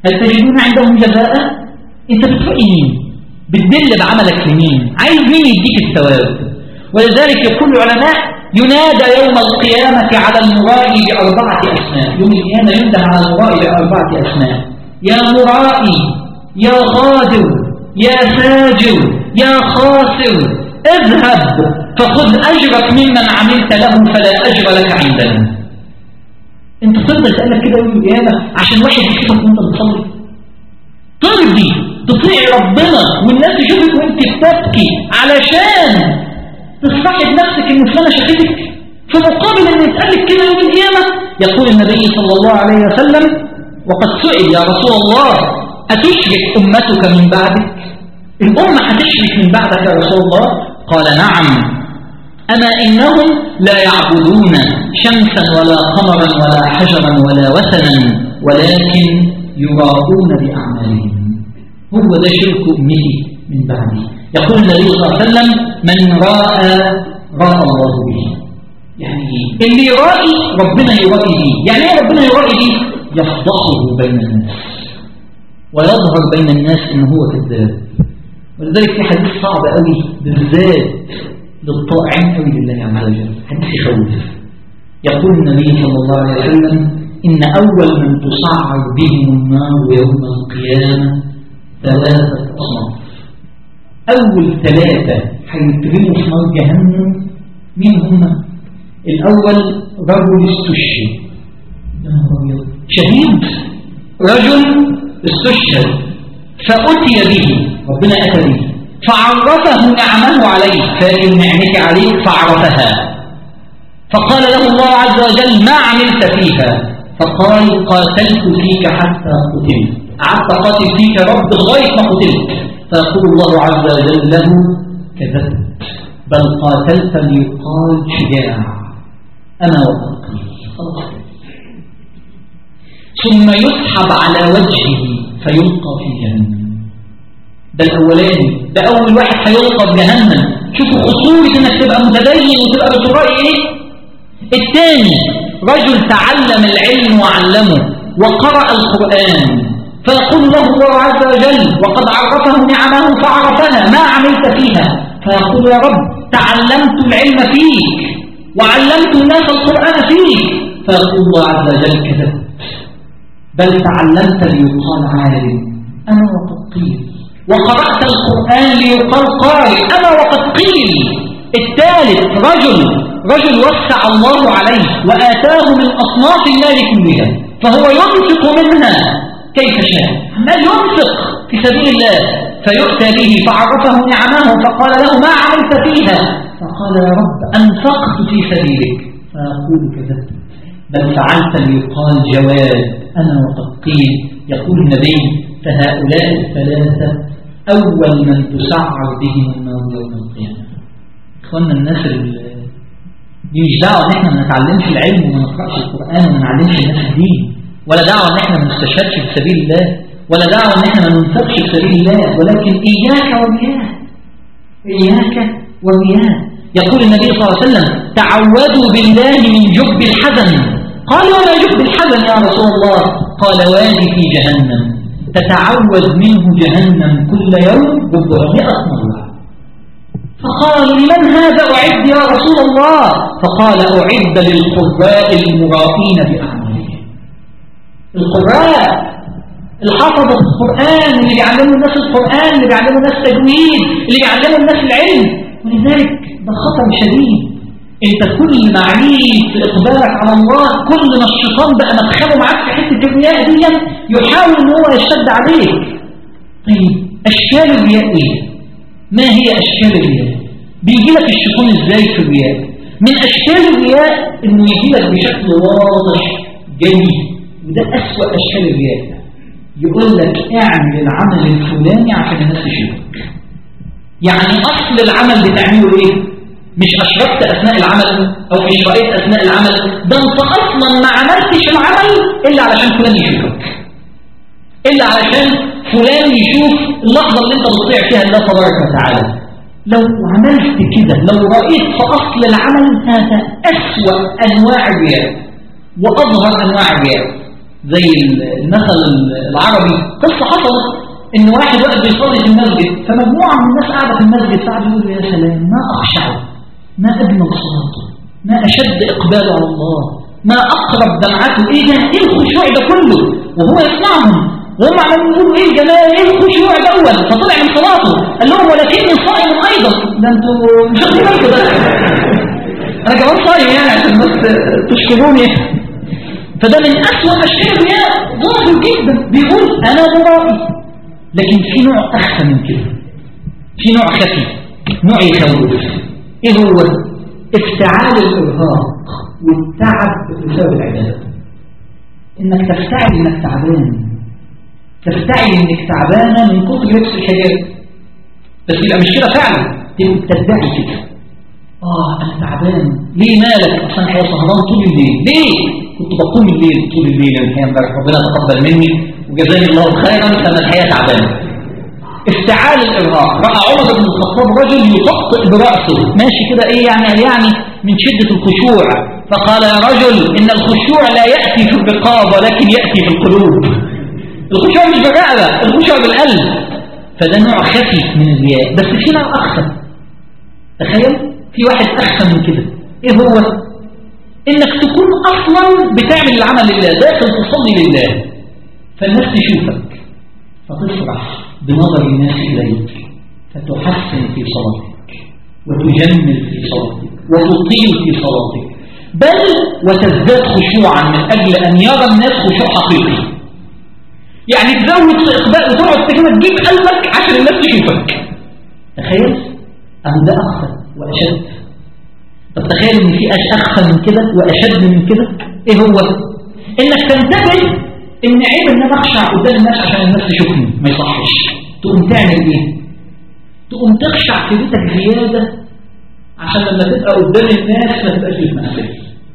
هل تجدون عندهم جزاء انت بترأي مين بتدل بعملك لمين عايز مين يديك الثواب ولذلك يقول العلماء ينادى يوم القيامة على المرائي بأربعة أسماء يوم القيامة ينده على المرائي بأربعة أسماء يا مرائي يا غادر يا فاجر يا خاسر اذهب فخذ أجرك ممن عملت له فلا أجر لك عندنا انت تفضل تقلك كده يوم القيامة عشان واحد يشوفك وانت بتصلي ترضي تطيع ربنا والناس تشوفك وانت بتبكي علشان تصاحب نفسك ان فلانة شافتك في مقابل ان يتقالك كده يوم القيامة يقول النبي صلى الله عليه وسلم وقد سئل يا رسول الله أتشرك أمتك من بعدك الأمة هتشرك من بعدك يا رسول الله قال نعم أما إنهم لا يعبدون شمسا ولا قمرا ولا حجرا ولا وثنا ولكن يراؤون بأعمالهم هو ده شرك أمتي من بعدي يقول النبي صلى الله عليه وسلم من راى راى الله به يعني اللي يرائي ربنا يرائي به يعني ايه ربنا يرائي به يفضحه بين الناس ويظهر بين الناس ان هو كذاب ولذلك في حديث صعب قوي بالذات للطائعين قوي لله عز وجل حديث يخوف يقول النبي صلى الله عليه وسلم إن أول من تصعر بهم النار يوم القيامة ثلاثة أصناف أول ثلاثة هيترموا في نار جهنم مين هم؟ الأول رجل استشهد شهيد رجل استشهد فأتي به ربنا أتى به فعرفه نعمه عليه فإن نعمك عليه فعرفها فقال له الله عز وجل ما عملت فيها فقال قاتلت فيك حتى قتلت قعدت قاتل فيك رب لغاية ما قتلت فيقول الله عز وجل له كذبت بل قاتلت ليقال شجاع أنا وقتل خلاص ثم يسحب على وجهه فيلقى في جهنم ده الأولاني ده أول واحد هيلقى في جهنم شوفوا خطورة إنك تبقى متدين وتبقى بترأي إيه الثاني رجل تعلم العلم وعلمه وقرأ القرآن فيقول له الله عز وجل وقد عرفه نعمه فعرفنا ما عملت فيها فيقول يا رب تعلمت العلم فيك وعلمت الناس القرآن فيك فيقول الله عز وجل كذبت بل تعلمت ليقال عالم أنا وقد قيل وقرأت القرآن ليقال قارئ أنا وقد قيل الثالث رجل رجل وسع الله عليه وآتاه من أصناف المال كلها فهو ينفق منها كيف شاء ما ينفق في سبيل الله فيؤتى به فعرفه نعمه فقال له ما عملت فيها فقال يا رب أنفقت في سبيلك فيقول كذبت بل فعلت ليقال جواد أنا وقد قيل يقول النبي فهؤلاء الثلاثة أول من تسعر بهم النار يوم القيامة إخوانا الناس دي مش دعوة إن إحنا ما نتعلمش العلم وما نقرأش القرآن وما نعلمش الناس الدين ولا دعوة إن إحنا ما نستشهدش في سبيل الله ولا دعوة إن إحنا ما ننفقش في سبيل الله ولكن إياك ورياء إياك ورياء يقول النبي صلى الله عليه وسلم تعوذوا بالله من جب الحزن قال وما جب الحزن يا رسول الله قال وادي في جهنم تتعوذ منه جهنم كل يوم بضعمائة مرة فقال لمن هذا أعد يا رسول الله فقال أعد للقراء المرائين بأعمالهم القراء الحفظة القرآن اللي بيعلموا الناس القرآن اللي بيعلموا الناس تجويد اللي بيعلموا الناس العلم ولذلك ده خطر شديد انت كل ما عليك في اقبالك على الله كل ما الشيطان بقى مدخله معاك في حته الرياء دي يحاول ان هو يشتد عليك طيب اشكال الرياء ايه ما هي اشكال الرياء بيجي لك الشيطان ازاي في الرياء من اشكال الرياء انه يجي لك بشكل واضح جلي وده اسوأ اشكال الرياء يقول لك اعمل العمل الفلاني عشان الناس تشوفك يعني اصل العمل بتعمله ايه مش أشرفت أثناء العمل أو مش رأيت أثناء العمل ده أنت أصلا ما عملتش العمل إلا علشان فلان يشوفك إلا علشان فلان يشوف اللحظة اللي أنت بتطيع فيها الله تبارك وتعالى لو عملت كده لو رأيت في أصل العمل هذا أسوأ أنواع الرياء وأظهر أنواع الرياء زي المثل العربي قصة حصلت ان واحد واقف بيصلي في المسجد فمجموعة من الناس قاعدة في المسجد فقعدوا يقولوا يا سلام ما أخشعه ما أجمل صلاته ما أشد إقباله على الله ما أقرب دمعته إيه ده إيه الخشوع ده كله وهو يسمعهم وهم عمالين يقولوا إيه الجمال إيه الخشوع الأول فطلع من صلاته قال لهم ولكني صائم أيضا ده أنتوا مش واخدين بالكم ده أنا كمان صايم يعني عشان بس تشكروني فده من أسوأ أشكال الرياء ظاهر جدا بيقول أنا مرائي لكن في نوع أخفى من كده في نوع خفي نوع يخوف إيه هو افتعال الإرهاق والتعب بسبب العبادة إنك تفتعل إنك تعبان تفتعل إنك تعبانة من كتر لبس الحجاب بس يبقى مش كده فعلا تبقى تدعي كده آه أنا تعبان ليه مالك أصلا الحقيقة سهران طول الليل ليه كنت بقوم الليل طول الليل الحقيقة امبارح ربنا تقبل مني وجزاني الله خيرا لما الحقيقة تعبان افتعال الإرهاق رأى عمر بن الخطاب رجل يطقطق برأسه ماشي كده إيه يعني يعني من شدة الخشوع فقال يا رجل إن الخشوع لا يأتي في الرقاب ولكن يأتي في القلوب الخشوع مش بالرقبة الخشوع بالقلب فده نوع خفي من الرياء بس في نوع أخفى تخيل في واحد أخفى من كده إيه هو إنك تكون أصلا بتعمل العمل لله داخل تصلي لله فالناس تشوفك فتفرح بنظر الناس إليك فتحسن في صلاتك وتجمل في صلاتك وتطيل في صلاتك بل وتزداد خشوعا من أجل أن يرى الناس خشوع حقيقي يعني تزود في إقبال وتقعد كده تجيب قلبك عشان الناس تشوفك تخيل أهو ده أخفى وأشد طب تخيل إن في أخفى من كده وأشد من كده إيه هو؟ إنك تنتبه إن عيب إن أنا أخشع قدام الناس عشان الناس تشوفني ما يصحش تقوم تعمل إيه؟ تقوم تخشع في بيتك زيادة عشان لما تبقى قدام الناس ما تبقاش بتمثل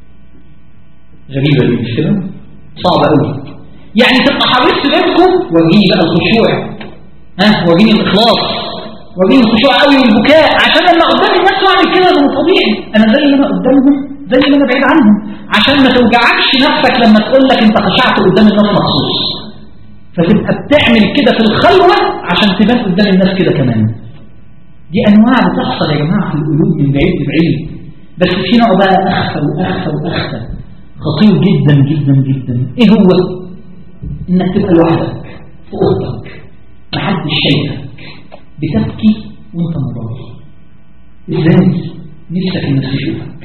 غريبة دي مش كده؟ صعبة قوي يعني تبقى حريص في بيتكم وريني بقى الخشوع ها وريني الإخلاص وريني الخشوع قوي والبكاء عشان لما قدام الناس أعمل كده ده طبيعي أنا زي ما أنا قدامهم زي ما أنا بعيد عنهم عشان ما توجعكش نفسك لما تقول لك أنت خشعت قدام الناس مخصوص فتبقى بتعمل كده في الخلوة عشان تبان قدام الناس كده كمان دي أنواع بتحصل يا جماعة في القلوب من بعيد لبعيد بس في نوع بقى أخفى وأخفى وأخفى خطير جدا جدا جدا إيه هو؟ إنك تبقى لوحدك في أوضتك محدش شايفك بتبكي وانت مضايق ازاي نفسك الناس تشوفك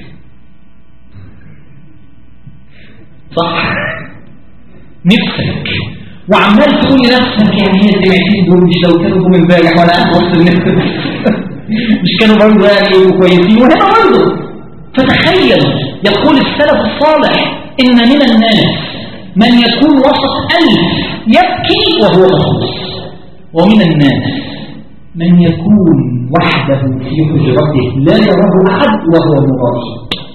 صح نفسك وعمال تقول لنفسك يعني هي الدمعتين دول مش لو كانوا جم امبارح وانا قاعد وسط الناس مش كانوا برضه يعني كويسين وهنا برضه فتخيل يقول السلف الصالح ان من الناس من يكون وسط ألف يبكي وهو مخلص ومن الناس من يكون وحده في حجرته لا يراه أحد وهو مرائي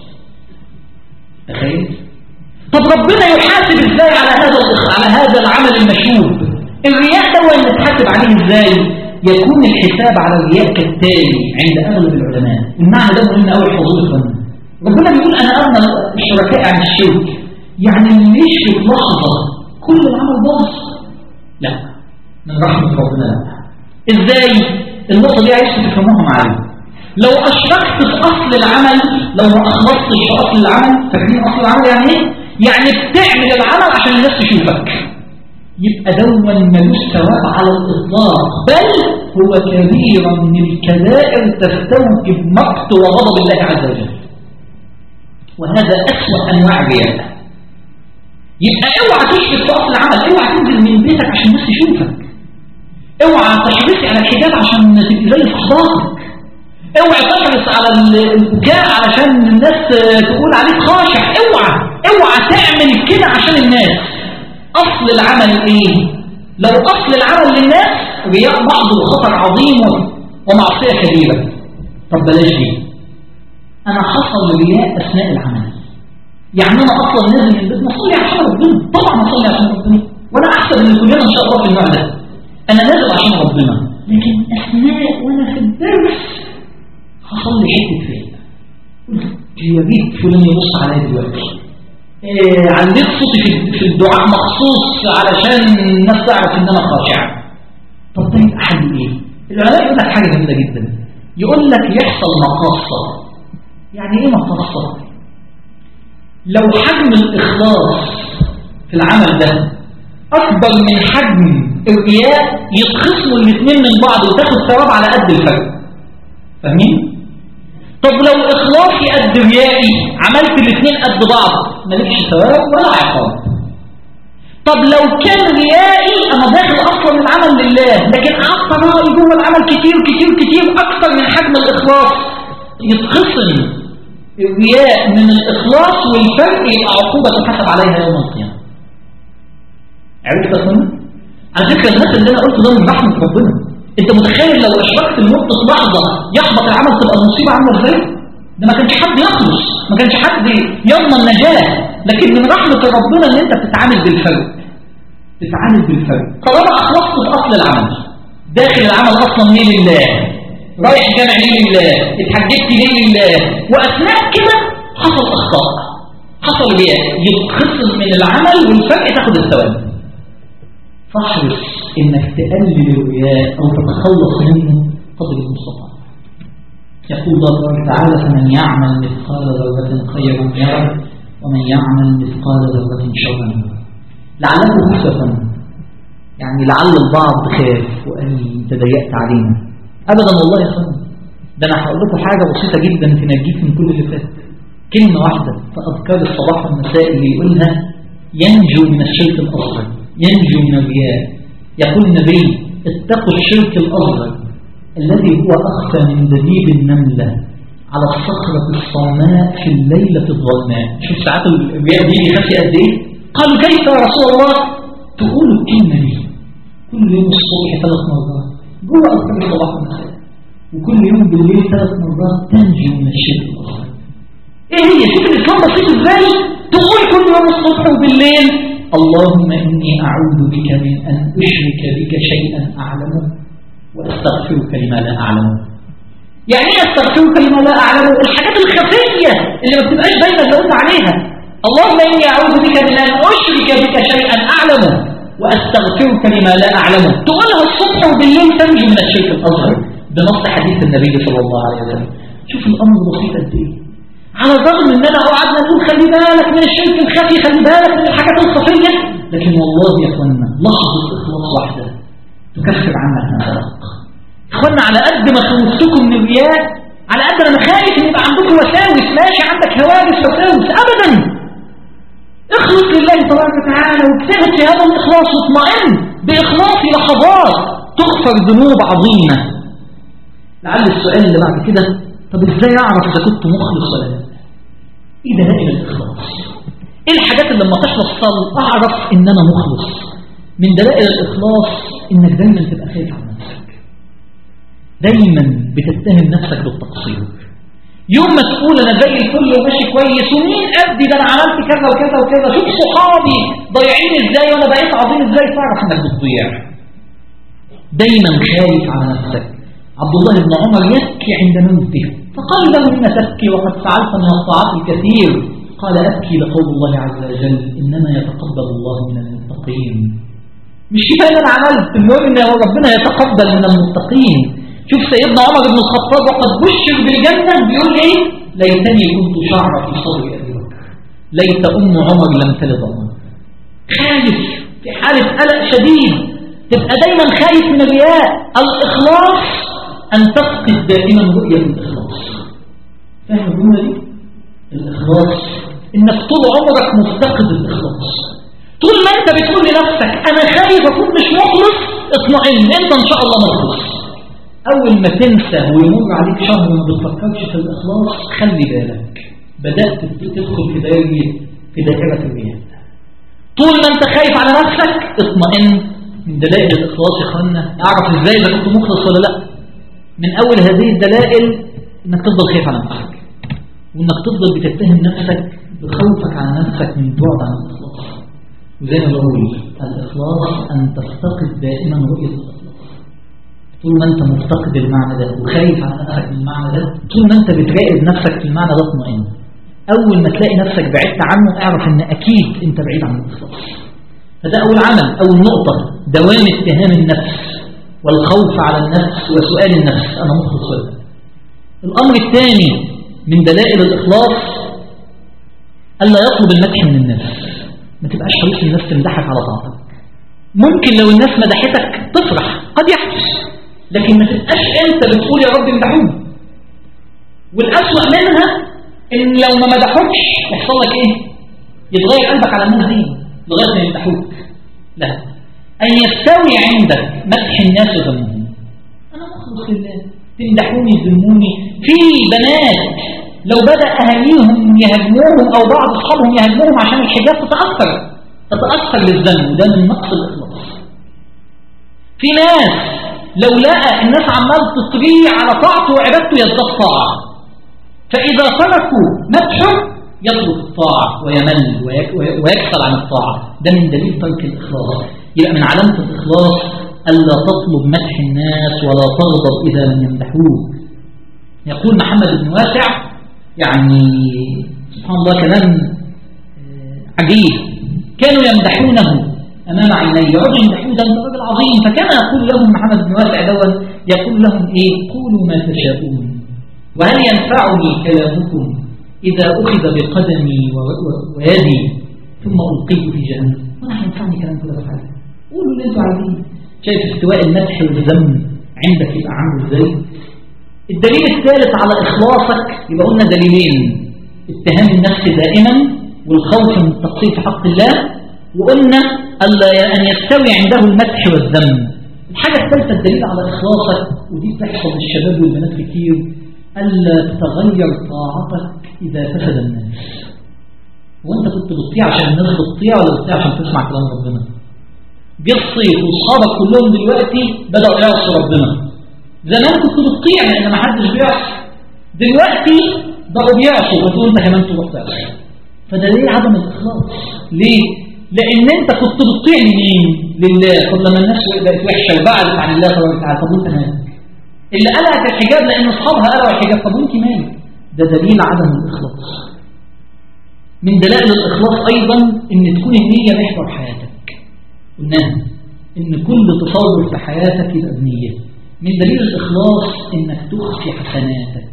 تخيل طب ربنا يحاسب ازاي على هذا على هذا العمل المشهود الرياء ده هو اللي تحاسب عليه ازاي يكون الحساب على الرياء كالتالي عند اغلب العلماء المعنى ده مهم قوي حضور ربنا بيقول انا اغنى الشركاء عن الشرك يعني اللي يشرك لحظه كل العمل باظ لا من رحمه ربنا لا ازاي النقطه دي عايز تفهموها معايا لو اشركت في اصل العمل لو ما اخلصتش في اصل العمل فاكرين اصل العمل يعني ايه يعني بتعمل العمل عشان الناس تشوفك يبقى دوما ملوش ثواب على الاطلاق بل هو كبيرة من الكبائر تستوجب مقت وغضب الله عز وجل وهذا اسوأ انواع الرياء يبقى اوعى تشرك في اصل العمل اوعى تنزل من بيتك عشان الناس تشوفك اوعى تحرصي على الحجاب عشان تبقي زي صحباتك اوعى تحرص على البكاء علشان الناس تقول عليك خاشع اوعى اوعى تعمل كده عشان الناس اصل العمل ايه لو اصل العمل للناس رياء بعض وخطر عظيم ومعصيه كبيره طب بلاش دي انا حصل رياء اثناء العمل يعني انا اصلا نازل من البيت نصلي عشان ربنا طبعا نصلي عشان ربنا وانا احسب ان كلنا ان شاء الله في النوع ده انا نازل عشان ربنا لكن اثناء وانا في الدرس حصل لي حته فيه يا ريت فلان يبص عليا دلوقتي إيه عليت صوتي في في الدعاء مخصوص علشان الناس تعرف ان انا خاشع طب ده يبقى حل ايه العلماء يقول لك حاجه جميله جدا يقول لك يحصل مقاصه يعني ايه مقاصه لو حجم الاخلاص في العمل ده اكبر من حجم الرياء يتخصموا الاثنين من بعض وتاخد ثواب على قد الفرق فاهمين طب لو اخلاصي قد ريائي عملت الاثنين قد بعض مالكش ثواب ولا عقاب طب لو كان ريائي انا داخل اصلا العمل لله لكن قعدت راي جوه العمل كتير كتير كتير اكتر من حجم الاخلاص يتخصم الرياء من الاخلاص والفرق يبقى عقوبه تحسب عليها يوم القيامه عرفت يا على فكره الناس اللي انا قلته ده من رحمه ربنا انت متخيل لو اشركت لمده لحظه يحبط العمل تبقى المصيبه عامله ازاي ده ما كانش حد يخلص ما كانش حد يضمن نجاه لكن من رحمه ربنا ان انت بتتعامل بالفرق تتعامل بالفرق طالما اخلصت في اصل العمل داخل العمل اصلا ليه لله رايح جامع ليه لله اتحجبت ليه لله واثناء كده حصل اخطاء حصل رياء يتخصم من العمل والفرق تاخد الثواب فاحرص انك تقلل الرياء او تتخلص منه قدر المستطاع يقول الله تبارك وتعالى فمن يعمل مثقال ذرة خيرا يره ومن يعمل مثقال ذرة شرا يره لعله خفة يعني لعل البعض خاف وقال انت ضيقت علينا ابدا والله يا اخوان ده انا هقول لكم حاجه بسيطه جدا تنجيك من كل اللي فات كلمه واحده في اذكار الصباح والمساء اللي يقولها ينجو من الشرك الاصغر ينجو من الرياء يقول النبي اتقوا الشرك الأصغر الذي هو أخفى من دبيب النملة على الصخرة الصماء في الليلة الظلماء شوف ساعات الرياء دي خفي قد ايه قالوا كيف يا رسول الله تقول الكلمة دي كل يوم الصبح ثلاث مرات جوه أذكار الصباح والمساء وكل يوم بالليل ثلاث مرات تنجو من الشرك الأصغر ايه هي شوف الإسلام بسيط ازاي تقول كل يوم الصبح وبالليل اللهم إني أعوذ بك من أن أشرك بك شيئا أعلمه وأستغفرك لما لا أعلمه يعني ايه أستغفرك لما لا أعلمه الحاجات الخفية اللي ما بتبقاش باينة اللي قلت عليها اللهم إني أعوذ بك من أن أشرك بك شيئا أعلمه وأستغفرك لما لا أعلمه تقولها الصبح وبالليل تنجو من الشرك الأصغر بنص حديث النبي صلى الله عليه وسلم شوف الأمر بسيط قد إيه على الرغم ان انا قعدنا نقول خلي بالك من الشرك الخفي خلي بالك من الحاجات الخفيه لكن والله يا اخوانا لحظه اخلاص واحده تكفر عنك ما سبق اخوانا على قد ما خوفتكم من الرياء على قد انا خايف ان يبقى عندكم وساوس ماشي عندك هواجس وساوس ابدا اخلص لله تبارك وتعالى واجتهد في هذا الاخلاص واطمئن باخلاص لحظات تغفر ذنوب عظيمه لعل السؤال اللي بعد كده طب ازاي اعرف اذا كنت مخلص ولا لا ايه دلائل الاخلاص ايه الحاجات اللي لما تخلص صل اعرف ان انا مخلص من دلائل الاخلاص انك دايما تبقى خايف على نفسك دايما بتتهم نفسك بالتقصير يوم ما تقول انا زي الفل وماشي كويس ومين قدي ده انا عملت كذا وكذا وكذا شوف صحابي ضايعين ازاي وانا بقيت عظيم ازاي تعرف انك بتضيع دايما خايف على نفسك عبد الله بن عمر يبكي عند موته فقال له إن تبكي وقد فعلت من الطاعات الكثير قال أبكي لقول الله عز وجل إنما يتقبل الله من المتقين مش كفاية أنا عملت المهم إن ربنا يتقبل من المتقين شوف سيدنا عمر بن الخطاب وقد بشر بالجنة بيقول إيه ليتني كنت شعر في صدر أبي بكر ليت أم عمر لم تلد عمر خايف في حالة قلق شديد تبقى دايما خايف من الرياء الإخلاص أن تفقد دائما رؤية الإخلاص فاهم الجملة دي؟ الإخلاص إنك طول عمرك مفتقد الإخلاص طول ما أنت بتقول لنفسك أنا خايف أكون مش مخلص اطمئن أنت إن شاء الله مخلص أول ما تنسى ويمر عليك شهر ما بتفكرش في الإخلاص خلي بالك بدأت تدخل في دائرة في دائرة الرياء طول ما أنت خايف على نفسك اطمئن من دلائل الإخلاص يا إخوانا أعرف إزاي إذا كنت مخلص ولا لأ من أول هذه الدلائل إنك تفضل خايف على نفسك وإنك تفضل بتتهم نفسك بخوفك على نفسك من بعد عن الإخلاص وزي ما بقول الإخلاص أن تفتقد دائما رؤية الإخلاص طول ما أنت مفتقد المعنى ده وخايف على نفسك من المعنى ده طول ما أنت بتراقب نفسك في المعنى ده اطمئن أول ما تلاقي نفسك بعدت عنه اعرف أن أكيد أنت بعيد عن الإخلاص فده أول عمل أول نقطة دوام اتهام النفس والخوف على النفس وسؤال النفس أنا مخلص ولا الأمر الثاني من دلائل الإخلاص ألا يطلب المدح من الناس ما تبقاش حريص الناس تمدحك على طاعتك ممكن لو الناس مدحتك تفرح قد يحدث لكن ما تبقاش أنت بتقول يا رب امدحوني والأسوأ منها إن لو ما مدحوكش يحصل لك إيه يتغير قلبك على الناس دي لغاية ما يمدحوك لا أن يستوي عندك مدح الناس وذمهم أنا أخلص لله تمدحوني يذموني في بنات لو بدأ أهاليهم يهاجموهم أو بعض أصحابهم يهاجموهم عشان الحجاب تتأثر تتأثر للذنب وده من نقص الإخلاص في ناس لو لقى الناس عمال تطريه على طاعته وعبادته يزداد طاعة فإذا تركوا مدحه يطلب الطاعة ويمل ويكسل عن الطاعة ده من دليل ترك الإخلاص يبقى من علامة الإخلاص ألا تطلب مدح الناس ولا تغضب إذا لم يمدحوك يقول محمد بن واسع يعني سبحان الله كلام عجيب كانوا يمدحونه أمام عيني يقعدوا يمدحوه ده راجل عظيم فكان يقول لهم محمد بن واسع دون يقول لهم إيه قولوا ما تشاءون وهل ينفعني كلامكم إذا أخذ بقدمي ويدي ثم ألقيه في جهنم ولا ينفعني كلامكم ده بحاجة قولوا اللي انتوا عايزين شايف استواء المدح والذم عندك يبقى عامل ازاي الدليل الثالث على إخلاصك يبقى قلنا دليلين اتهام النفس دائما والخوف من التقصير في حق الله وقلنا ألا أن يستوي عنده المدح والذم الحاجة الثالثة الدليل على إخلاصك ودي بتحصل للشباب والبنات كتير ألا تتغير طاعتك إذا فسد الناس وانت كنت بتطيع عشان الناس بتطيع ولا بتطيع عشان تسمع كلام ربنا جه الصيف واصحابك كلهم دلوقتي بدأوا يعصوا ربنا زمان كنت بتطيع لأن ما حدش بيعصي دلوقتي بقوا بيعصوا فتقول انت كمان تروح تعصي فده ليه عدم الإخلاص ليه؟ لأن أنت كنت بتطيع لمين؟ لله طب لما الناس بقت وحشة وبعدت عن الله تبارك وتعالى طب وأنت مالك؟ اللي قلعت الحجاب لأن أصحابها قلعوا الحجاب طب وأنت مالك؟ ده دليل عدم الإخلاص من دلائل الإخلاص أيضا أن تكون النية محور حياتك قلناها أن كل تصور في حياتك يبقى بنية من دليل الإخلاص أنك تخفي حسناتك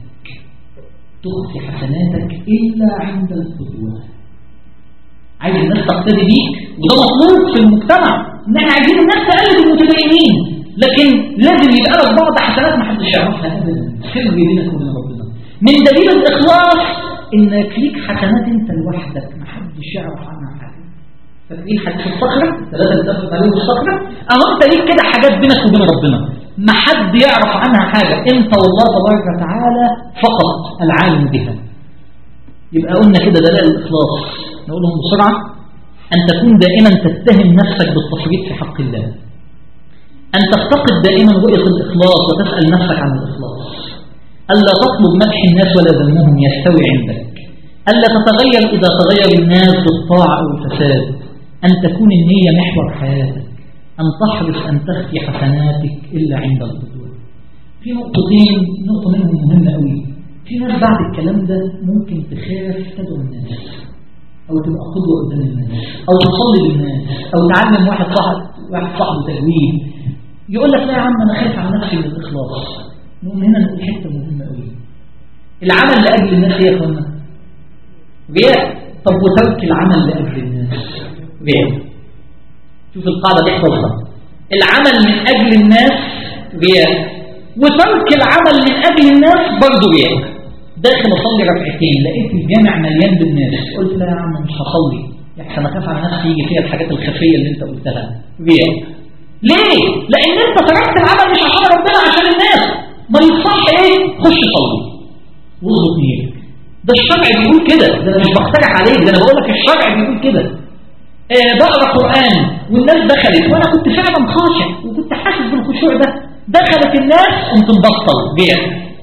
تخفي حسناتك إلا عند القدوة عايز الناس تقتدي بيك وده مطلوب في المجتمع ان احنا عايزين الناس تقلد المتدينين لكن لازم يبقى لك بعض حسنات ما حدش يعرفها ابدا سر بينك وبين ربنا من دليل الاخلاص انك ليك حسنات انت لوحدك ما حدش يعرف عنها حاجه فاكرين حديث الصخره ثلاثه اتفق عليهم الصخره اهو انت ليك كده حاجات بينك وبين ربنا ما حد يعرف عنها حاجه انت والله تبارك وتعالى فقط العالم بها يبقى قلنا كده دلائل الاخلاص نقولهم بسرعة أن تكون دائما تتهم نفسك بالتفريط في حق الله أن تفتقد دائما رؤية الإخلاص وتسأل نفسك عن الإخلاص ألا تطلب مدح الناس ولا ذمهم يستوي عندك ألا تتغير إذا تغير الناس بالطاعة أو الفساد أن تكون النية محور حياتك أن تحرص أن تخفي حسناتك إلا عند القدوة في نقطتين نقطة منهم مهمة قوي في ناس بعد الكلام ده ممكن تخاف تدعو الناس أو تبقى قدوة قدام الناس أو تصلي للناس أو تعلم واحد صاحب واحد صاحبه تجويد يقول لك لا يا عم أنا خايف على نفسي من الإخلاص نقوم هنا نقول حتة مهمة قوي العمل لأجل الناس إيه يا أخوانا؟ رياء طب وترك العمل لأجل الناس رياء شوف القاعدة دي احفظها العمل من أجل الناس رياء وترك العمل من أجل الناس برضه رياء داخل اصلي ركعتين لقيت الجامع مليان بالناس قلت لا يا عم مش هصلي يحسن اخاف على نفسي يجي فيها الحاجات الخفيه اللي انت قلتها رياء ليه لان انت تركت العمل مش عشان ربنا عشان الناس ما يصح ايه خش صلي واظبط نيتك ده الشرع بيقول كده ده انا مش بقترح عليك ده انا بقول لك الشرع بيقول كده آه بقرا قران والناس دخلت وانا كنت فعلا خاشع وكنت حاسس بالخشوع ده دخلت الناس قمت مبطل رياء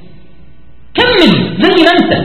كمل زي ما انت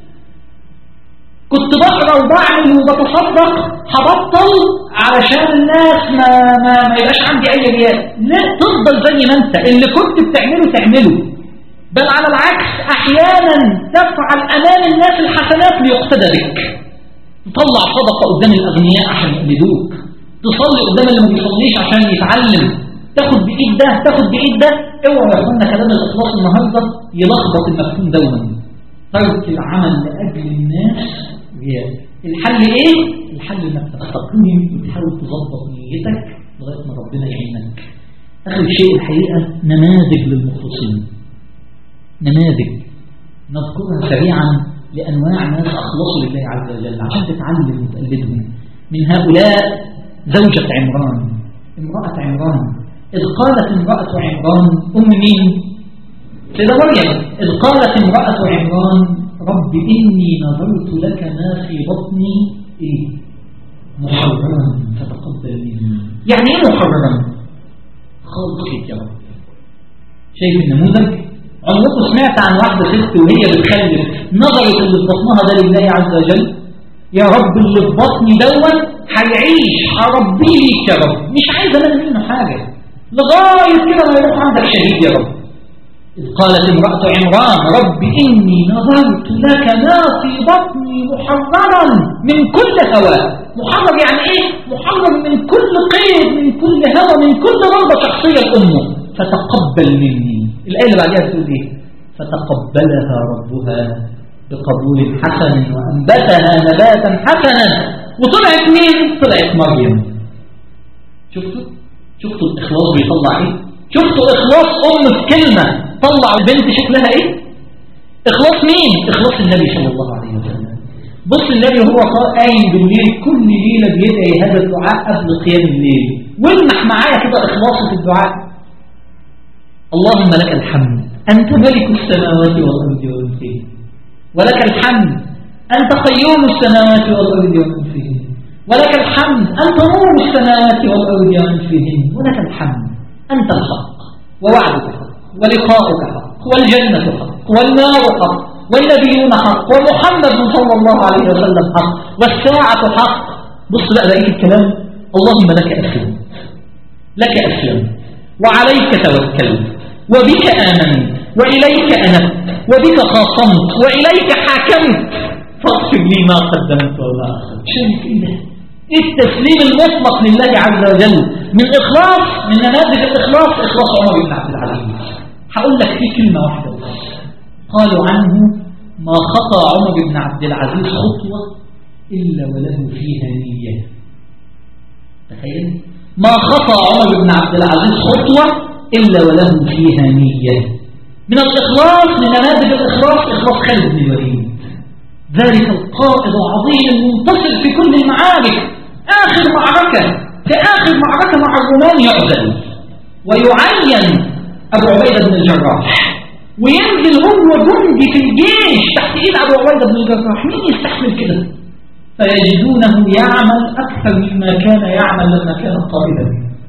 كنت بقرا وبعمل وبتصدق هبطل علشان الناس ما ما, ما يبقاش عندي اي رياء لا تفضل زي ما انت اللي كنت بتعمله تعمله بل على العكس أحيانا تفعل أمام الناس الحسنات ليقتدى بك تطلع صدقة قدام الأغنياء عشان يقلدوك تصلي قدام اللي ما بيصليش عشان يتعلم تاخد بإيد ده تاخد بإيد ده اوعى يا اخوانا كلام الإخلاص النهاردة يلخبط المفهوم دوما ترك العمل لأجل الناس رياء الحل ايه؟ الحل انك تستقيم وتحاول تظبط نيتك لغاية ما ربنا يعينك آخر شيء الحقيقة نماذج للمخلصين نماذج نذكرها سريعا لأنواع ناس أخلصوا لله عز وجل عشان تتعلم وتقلدهم من هؤلاء زوجة عمران امرأة عمران إذ قالت امرأة عمران أم مين؟ سيدة مريم إذ قالت امرأة عمران رب إني نظرت لك ما في بطني إيه؟ محررا فتقبل مني يعني إيه محررا؟ خالص يا رب شايف النموذج؟ عمركم سمعت عن واحدة ست وهي بتخلف نظرت اللي في بطنها ده لله عز وجل يا رب اللي في بطني دون هيعيش هربيه ليك يا رب مش عايز انا منه حاجة لغاية كده ما يروح عندك شهيد يا رب إذ قالت امرأة عمران رب إني نظرت لك ما في بطني محررا من كل هوى محرر يعني إيه؟ محرر من كل قيد من كل هوى من كل رغبة شخصية لأمه فتقبل مني الآية اللي بعدها بتقول إيه فتقبلها ربها بقبول حسن وأنبتها نباتا حسنا وطلعت مين؟ طلعت مريم شفتوا؟ شفتوا الإخلاص بيطلع إيه؟ شفتوا إخلاص أم في كلمة طلع البنت شكلها إيه؟ إخلاص مين؟ إخلاص النبي صلى الله عليه وسلم بص النبي هو قايم بالليل كل ليلة بيدعي هذا الدعاء قبل قيام الليل والمح معايا كده إخلاصه في الدعاء اللهم لك الحمد أنت ملك السماوات والأرض ومن فيهن ولك الحمد أنت قيوم السماوات والأرض ومن فيهن ولك الحمد أنت نور السماوات والأرض ومن فيهن ولك الحمد أنت الحق ووعدك حق ولقاؤك حق والجنة حق والنار حق والنبيون حق ومحمد صلى الله عليه وسلم حق والساعة حق بص بقى بقية الكلام اللهم لك أسلم لك أسلم وعليك توكلت وبك آمنت وإليك أنبت وبك خاصمت وإليك حاكمت فاغفر لي ما قدمت وما أخرت شايف إيه ده؟ إيه التسليم المطلق لله عز وجل من إخلاص من نماذج الإخلاص إخلاص عمر بن عبد العزيز هقول لك فيه كلمة واحدة بس قالوا عنه ما خطى عمر بن عبد العزيز خطوة إلا وله فيها نية تخيل ما خطى عمر بن عبد العزيز خطوة إلا وله فيها نية من الإخلاص من نماذج الإخلاص إخلاص خالد بن الوليد ذلك القائد العظيم المنتصر في كل المعارك آخر معركة في آخر معركة مع الرومان يعزل ويعين أبو عبيدة بن الجراح وينزل هو جندي في الجيش تحت إيد أبو عبيدة بن الجراح مين يستحمل كده فيجدونه يعمل أكثر مما كان يعمل لما كان قائدا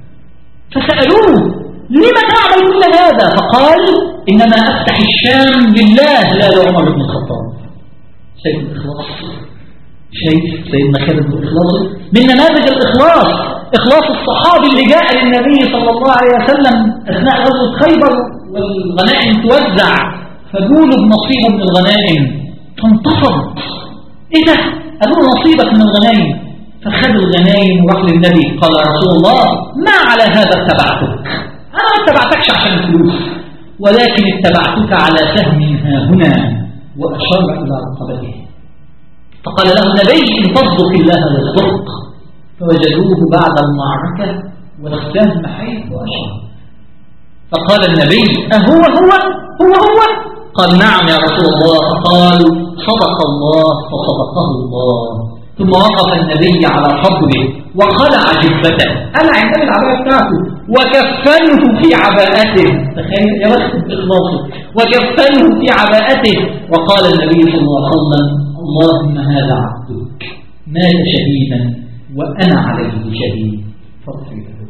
فسألوه لما تعمل كل هذا فقال إنما أفتح الشام لله لا لعمر بن الخطاب شايف الإخلاص شايف سيدنا خالد الإخلاص من نماذج الإخلاص إخلاص الصحابي اللي جاء للنبي صلى الله عليه وسلم أثناء غزوة خيبر والغنائم توزع فقولوا بنصيب من الغنائم فانتفض إيه ده؟ قالوا نصيبك من الغنائم فخذ الغنائم وراح للنبي قال يا رسول الله ما على هذا اتبعتك أنا ما اتبعتكش عشان الفلوس ولكن اتبعتك على سهم ها هنا وأشار إلى رقبته فقال له النبي إن تصدق الله يصدق فوجدوه بعد المعركة والسهم حيث أشار فقال النبي أهو هو هو هو قال نعم يا رسول الله فقال صدق الله فصدقه الله ثم وقف النبي على قبره وخلع جبته أنا عندنا العباءة بتاعته وكفنه في عباءته تخيل يا بخت بإخلاصه وكفنه في عباءته وقال النبي صلى الله عليه وسلم اللهم هذا عبدك مات شهيدا وأنا عليه شهيد فاغفر له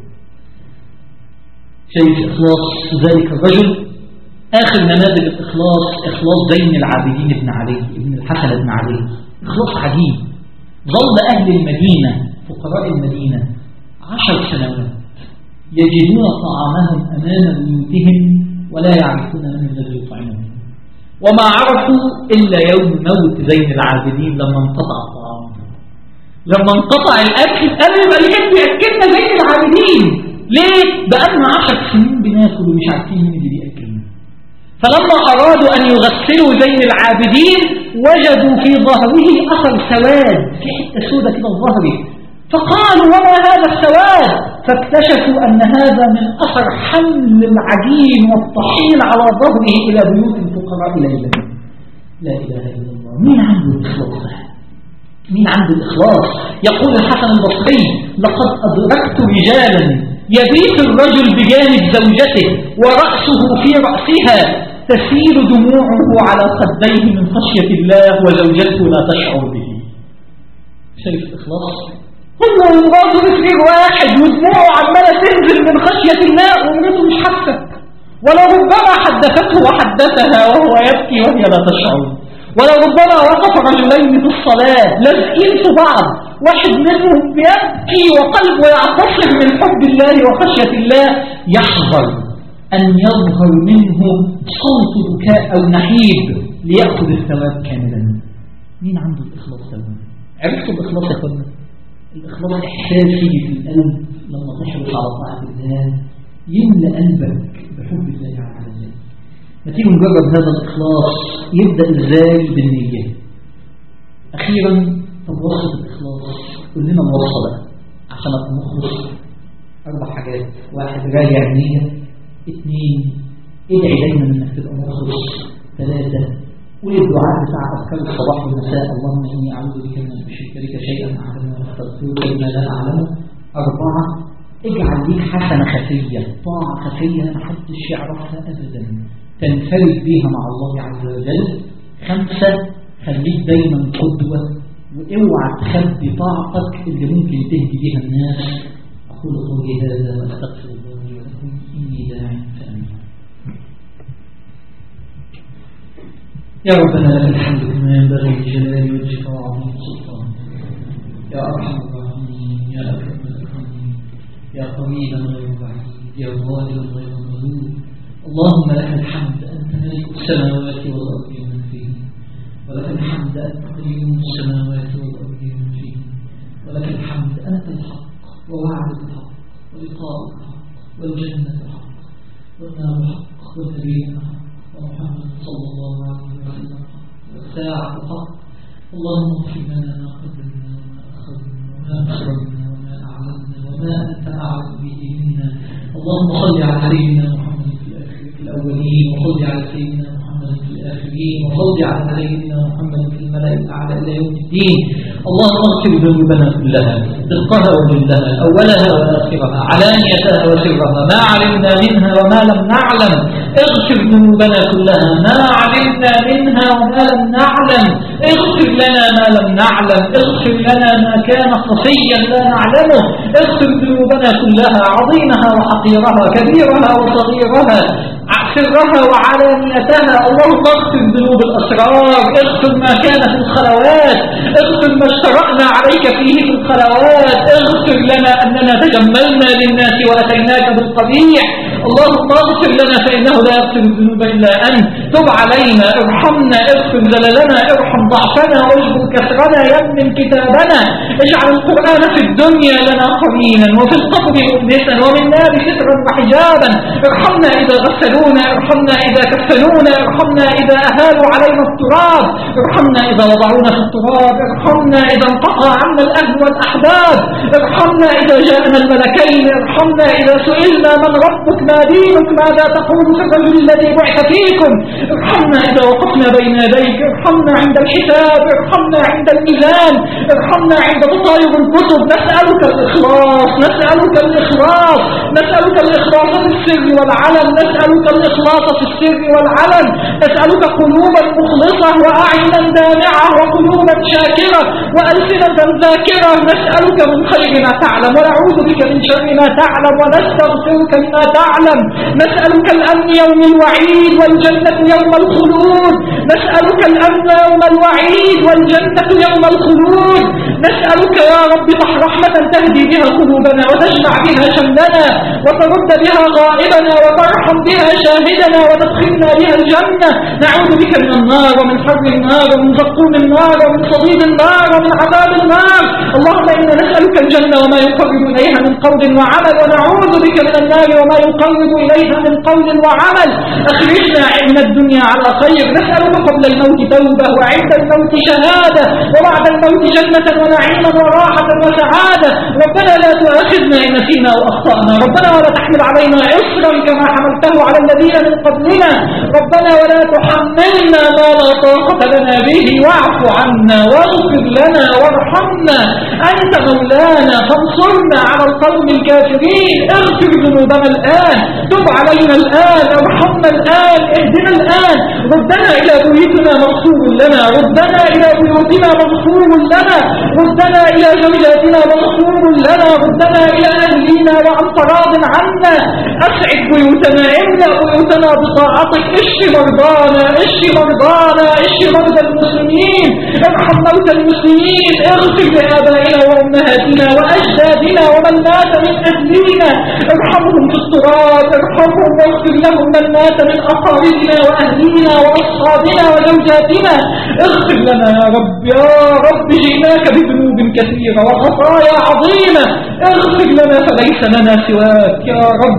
شايف إخلاص ذلك الرجل آخر نماذج الإخلاص إخلاص زين العابدين بن علي ابن الحسن بن علي إخلاص عجيب ظل أهل المدينة فقراء المدينة عشر سنوات يجدون طعامهم أمام بيوتهم ولا يعرفون من الذي يطعمهم وما عرفوا إلا يوم موت زين العابدين لما انقطع الطعام لما انقطع الأكل قالوا يبقى اللي كان بيأكلنا زين العابدين ليه؟ بقالنا عشر سنين بناكل ومش عارفين مين اللي بيأكلنا فلما أرادوا أن يغسلوا زين العابدين وجدوا في ظهره أثر سواد في حتة سودة كده في ظهره فقالوا وما هذا السواد فاكتشفوا أن هذا من أثر حمل العجين والطحين على ظهره إلى بيوت الفقراء ليلا لا إله إلا الله مين عنده الإخلاص مين عنده الإخلاص يقول الحسن البصري لقد أدركت رجالا يبيت الرجل بجانب زوجته ورأسه في رأسها تسيل دموعه على خديه من خشية الله وزوجته لا تشعر به شايف الإخلاص هو ومراته في واحد ودموعه عمالة تنزل من خشية الله ومراته مش حاسة ولربما حدثته وحدثها وهو يبكي وهي لا تشعر ولربما وقف رجلين في الصلاة لازقين في بعض واحد منهم يبكي وقلبه يعتصر من حب الله وخشية الله يحذر أن يظهر منه صوت بكاء أو نحيب ليأخذ الثواب كاملا مين عنده الإخلاص ده؟ عرفتوا الإخلاص يا أخوانا؟ الإخلاص إحساسي في القلب لما تحرص على طاعة الله يملأ قلبك بحب الله عز وجل ما تيجي نجرب هذا الإخلاص يبدأ إزاي بالنية أخيرا طب وصف الإخلاص كلنا نوصل عشان أبقى مخلص أربع حاجات واحد راجع النية اثنين ادعي دايما انك تبقى مخلص ثلاثة قول الدعاء بتاع أذكار الصباح والمساء اللهم إني أعوذ بك من أن أشرك بك شيئا أعلمه وأستغفرك لما لا أعلمه أربعة اجعل ليك حسنة خفية طاعة خفية ما حدش يعرفها أبدا تنفرد بيها مع الله عز وجل خمسة خليك دايما قدوة واوعى تخبي طاعتك اللي ممكن تهدي بيها الناس أقول قولي هذا وأستغفر الله لي ولكم إني داع فأمين يا ربنا لك الحمد كما ينبغي لجلال وجهك وعظيم سلطانك يا أرحم الراحمين يا أكرم الأكرمين يا قريبا غير بعيد يا ظاهرا غير مغلوب اللهم لك الحمد أنت ملك السماوات والأرض ومن فيهن ولك الحمد أنت قيوم السماوات والأرض ومن فيهن ولك الحمد أنت الحق ووعدك الحق ولقاءك الحق والجنة الحق والنار حق والنبي حق ومحمد صلى الله عليه وسلم حق والساعة حق اللهم اغفر لنا ما قدمنا وما أخذنا وما أسررنا وما أعلنا وما أنت أعلم به منا اللهم صل على سيدنا محمد في الآخر- في الأولين وصل على سيدنا محمد في الآخرين وصل على سيدنا محمد في الملأ الأعلى إلى يوم الدين اللهم اغفر ذنوبنا كلها دقها وجلها أولها وآخرها علانيتها وسرها ما علمنا منها وما لم نعلم اغفر ذنوبنا كلها ما علمنا منها وما لم نعلم اغفر لنا ما لم نعلم اغفر لنا ما كان خفيا لا نعلمه اغفر ذنوبنا كلها عظيمها وحقيرها كبيرها وصغيرها سرها وعلانيتها اللهم اغفر ذنوب الأسرار اغفر ما كان في الخلوات اغفر ما اشترأنا عليك فيه في الخلوات اغفر لنا أننا تجملنا للناس وأتيناك بالقبيح اللهم اغفر لنا فإنه لا يغفر الذنوب إلا أنت تب علينا ارحمنا اغفر زللنا ارحم ضعفنا واجبر كسرنا يمن كتابنا اجعل القرآن في الدنيا لنا قرينا وفي القبر مؤنسا ومن النار سترا وحجابا ارحمنا إذا غسلونا ارحمنا إذا كفلونا ارحمنا إذا أهالوا علينا التراب ارحمنا إذا وضعونا في التراب ارحمنا إذا انقطع عنا الأهل والأحباب ارحمنا إذا جاءنا الملكين ارحمنا إذا سئلنا من ربك ما دينك ماذا تقول في الرجل الذي بعث فيكم ارحمنا إذا وقفنا بين يديك ارحمنا عند الحساب ارحمنا عند الميزان ارحمنا عند تطاير الكتب نسألك الإخلاص نسألك الإخلاص نسألك الإخلاص في السر والعلن نسألك الإخلاص في السر والعلن نسألك قلوبا مخلصة وأعينا دامعة وقلوبا شاكرة وألسنة ذاكرة نسألك من خير ما تعلم ونعوذ بك من شر ما تعلم ونستغفرك لما تعلم نسألك الأمن يوم الوعيد والجنة يوم الخلود نسألك الأمن يوم الوعيد والجنة يوم الخلود نسألك يا رب رحمة تهدي بها قلوبنا وتجمع بها شملنا وترد بها غائبنا وترحم بها شاهدنا وتدخلنا بها الجنة نعوذ بك من النار ومن حر النار ومن زقوم النار ومن صديد النار ومن عذاب النار اللهم إنا نسألك الجنة وما يقرب إليها من قول وعمل ونعوذ بك من النار وما يقرب إليها من قول وعمل أخرجنا من الدنيا على خير نسألك قبل الموت توبة وعند الموت شهادة وبعد الموت جنة ونعيما وراحة وسعادة ربنا لا تؤاخذنا إن نسينا وأخطأنا ربنا ولا تحمل علينا عسرا كما حملته على الذين من قبلنا ربنا ولا تحملنا ما لا طاقة لنا به واعف عنا واغفر لنا وارحمنا أنت مولانا فانصرنا على القوم الكافرين اغفر ذنوبنا الآن تب علينا الآن ارحمنا الآن اهدنا الآن ردنا إلى بيوتنا مغفور لنا ردنا إلى بيوتنا مغفور لنا ردنا إلى زوجاتنا مغفور لنا ردنا إلى أهلنا وأنت راض عنا أسعد بيوتنا املأ بيوتنا بطاعتك اشف مرضانا اشف مرضانا اشف مرضى المسلمين ارحم موتى المسلمين اغفر لآبائنا وأمهاتنا وأجدادنا ومن مات من أهلنا ارحمهم في التراب ارحمهم واغفر لهم من مات من أقاربنا وأهلنا وأصحابنا وزوجاتنا اغفر لنا يا رب يا رب جئناك بذنوب كثيرة وخطايا عظيمة اغفر لنا فليس لنا سواك يا رب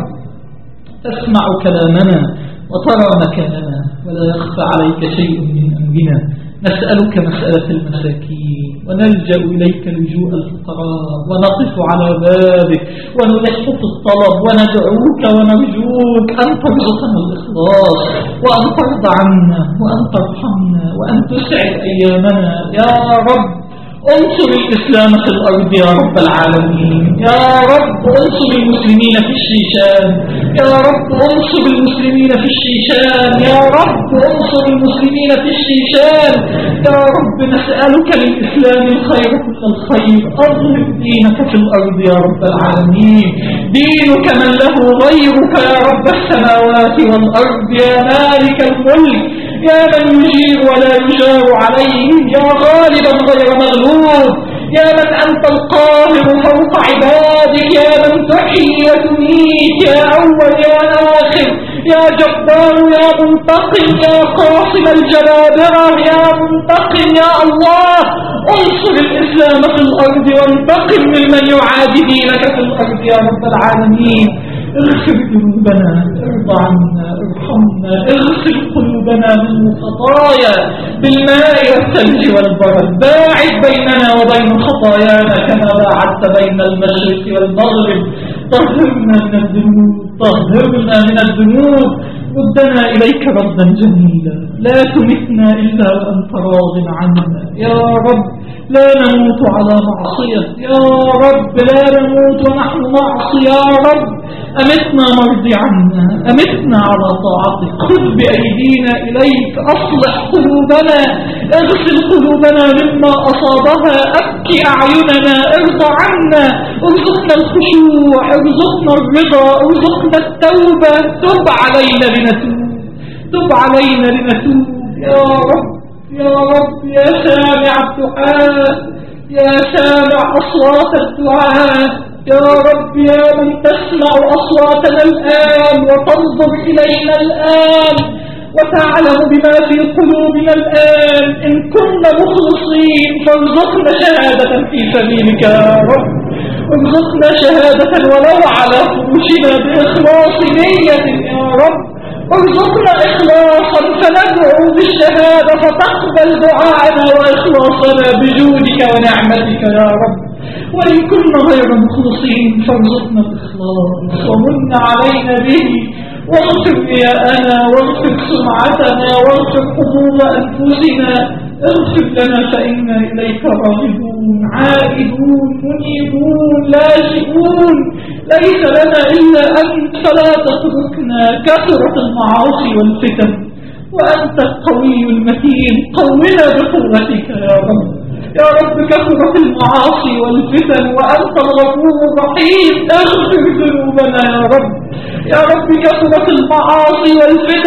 تسمع كلامنا وترى مكاننا ولا يخفى عليك شيء من أمرنا نسألك مسألة المساكين ونلجأ إليك لجوء الفقراء ونقف على بابك ونلح في الطلب وندعوك ونرجوك أن ترزقنا الإخلاص وأن ترضى عنا وأن ترحمنا وأن تسعد أيامنا يا رب انصر الإسلام في الأرض يا رب العالمين يا رب انصر المسلمين في الشيشان يا رب انصر المسلمين في الشيشان يا رب انصر المسلمين في الشيشان يا رب نسألك للإسلام الخير كل الخير أظلم دينك في الأرض يا رب العالمين دينك من له غيرك يا رب السماوات والأرض يا مالك الملك يا من يجير ولا يجار عليه يا غالبا غير مغلوب يا من أنت القاهر فوق عبادك يا من تحيي وتميت يا أول يا آخر يا جبار يا منتقم يا قاصم الجبابرة يا منتقم يا الله انصر الإسلام في الأرض وانتقم ممن يعادي دينك في الأرض يا رب العالمين اغفر ذنوبنا ارضى عنا ارحمنا اغسل قلوبنا من الخطايا بالماء والثلج والبرد باعد بيننا وبين خطايانا كما باعدت بين المشرق والمغرب طهرنا من الذنوب طهرنا من الذنوب ردنا إليك ردا جميلا لا تمتنا إلا وأنت راض عنا يا رب لا نموت على معصية يا رب لا نموت ونحن معصي يا رب أمتنا مرضي عنا أمتنا على طاعتك خذ بأيدينا إليك أصلح قلوبنا اغسل قلوبنا مما أصابها أبكي أعيننا ارضى عنا ارزقنا الخشوع ارزقنا الرضا ارزقنا التوبة تب علينا لنتوب تب علينا لنتوب يا رب يا رب يا سامع الدعاء يا سامع أصوات الدعاء يا رب يا من تسمع أصواتنا الآن وتنظر إلينا الآن وتعلم بما في قلوبنا الآن إن كنا مخلصين فارزقنا شهادة في سبيلك يا رب ارزقنا شهادة ولو على فروشنا بإخلاص نية يا رب ارزقنا إخلاصا فندعو بالشهادة فتقبل دعاءنا وإخلاصنا بجودك ونعمتك يا رب وإن كنا غير مخلصين فارزقنا الإخلاص ومن علينا به واغفر رياءنا واغفر سمعتنا واغفر حظوظ أنفسنا اغفر لنا فإنا إليك راغبون عائدون منيبون لاجئون ليس لنا إلا أنت فلا تتركنا كثرة المعاصي والفتن وأنت القوي المتين قونا بقوتك يا رب يا رب كثرت المعاصي والفتن وأنت الغفور الرحيم اغفر ذنوبنا يا رب يا رب كثرت المعاصي والفتن وأنت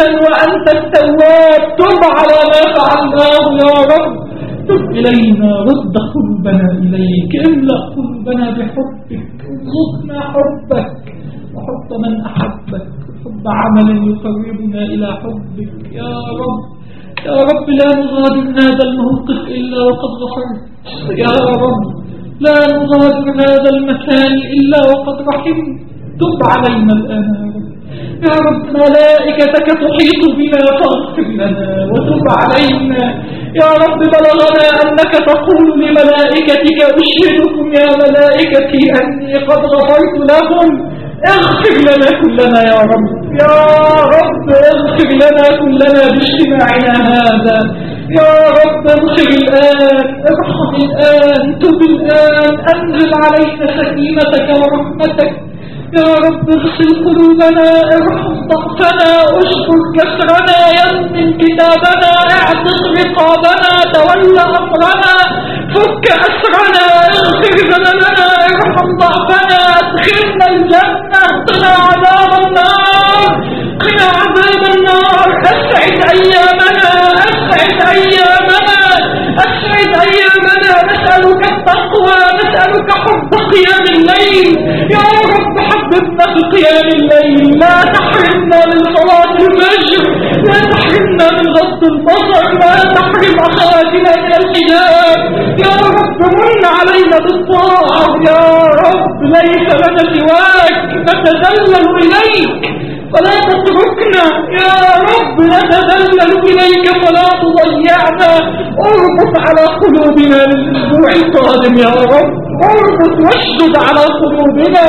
أنت التواب تب على ما فعلناه يا رب تب إلينا رد قلوبنا إليك املأ قلوبنا بحبك ارزقنا حبك وحب من أحبك وحب عمل يقربنا إلى حبك يا رب يا رب لا نغادر هذا الموقف إلا وقد غفرت يا رب لا نغادر هذا المكان إلا وقد رحمت تب علينا الآن يا رب يا رب ملائكتك تحيط بنا فاغفر لنا وتب علينا يا رب بلغنا أنك تقول لملائكتك أشهدكم يا ملائكتي أني قد غفرت لهم اغفر لنا كلنا يا رب يا رب اغفر لنا كلنا باجتماعنا هذا يا رب اغفر الآن ارحم الآن تب الآن أنزل علينا سكينتك ورحمتك يا رب اغسل قلوبنا ارحم ضعفنا اشكر كسرنا يمن كتابنا اعتق رقابنا تولى امرنا فك اسرنا اغفر ذنبنا ارحم ضعفنا ادخلنا الجنه قنا عذاب النار قنا عذاب النار اسعد ايامنا اسعد ايامنا اسعد ايامنا نسالك التقوى نسالك حب قيام الليل يا رب حببنا في قيام الليل لا تحرمنا من صلاة الفجر لا تحرمنا من غض البصر لا تحرم أخواتنا من الحجاب يا رب من علينا بالطاعة يا رب ليس لنا سواك نتذلل إليك فلا تتركنا يا رب نتذلل إليك فلا تضيعنا اربط على قلوبنا للأسبوع القادم يا رب اربط واشدد على قلوبنا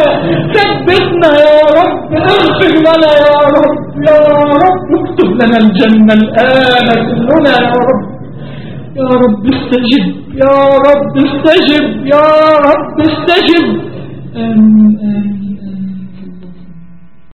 ثبتنا يا رب اغفر لنا يا رب يا رب اكتب لنا الجنة الآن كلنا يا رب يا رب استجب يا رب استجب يا رب استجب آمين آمين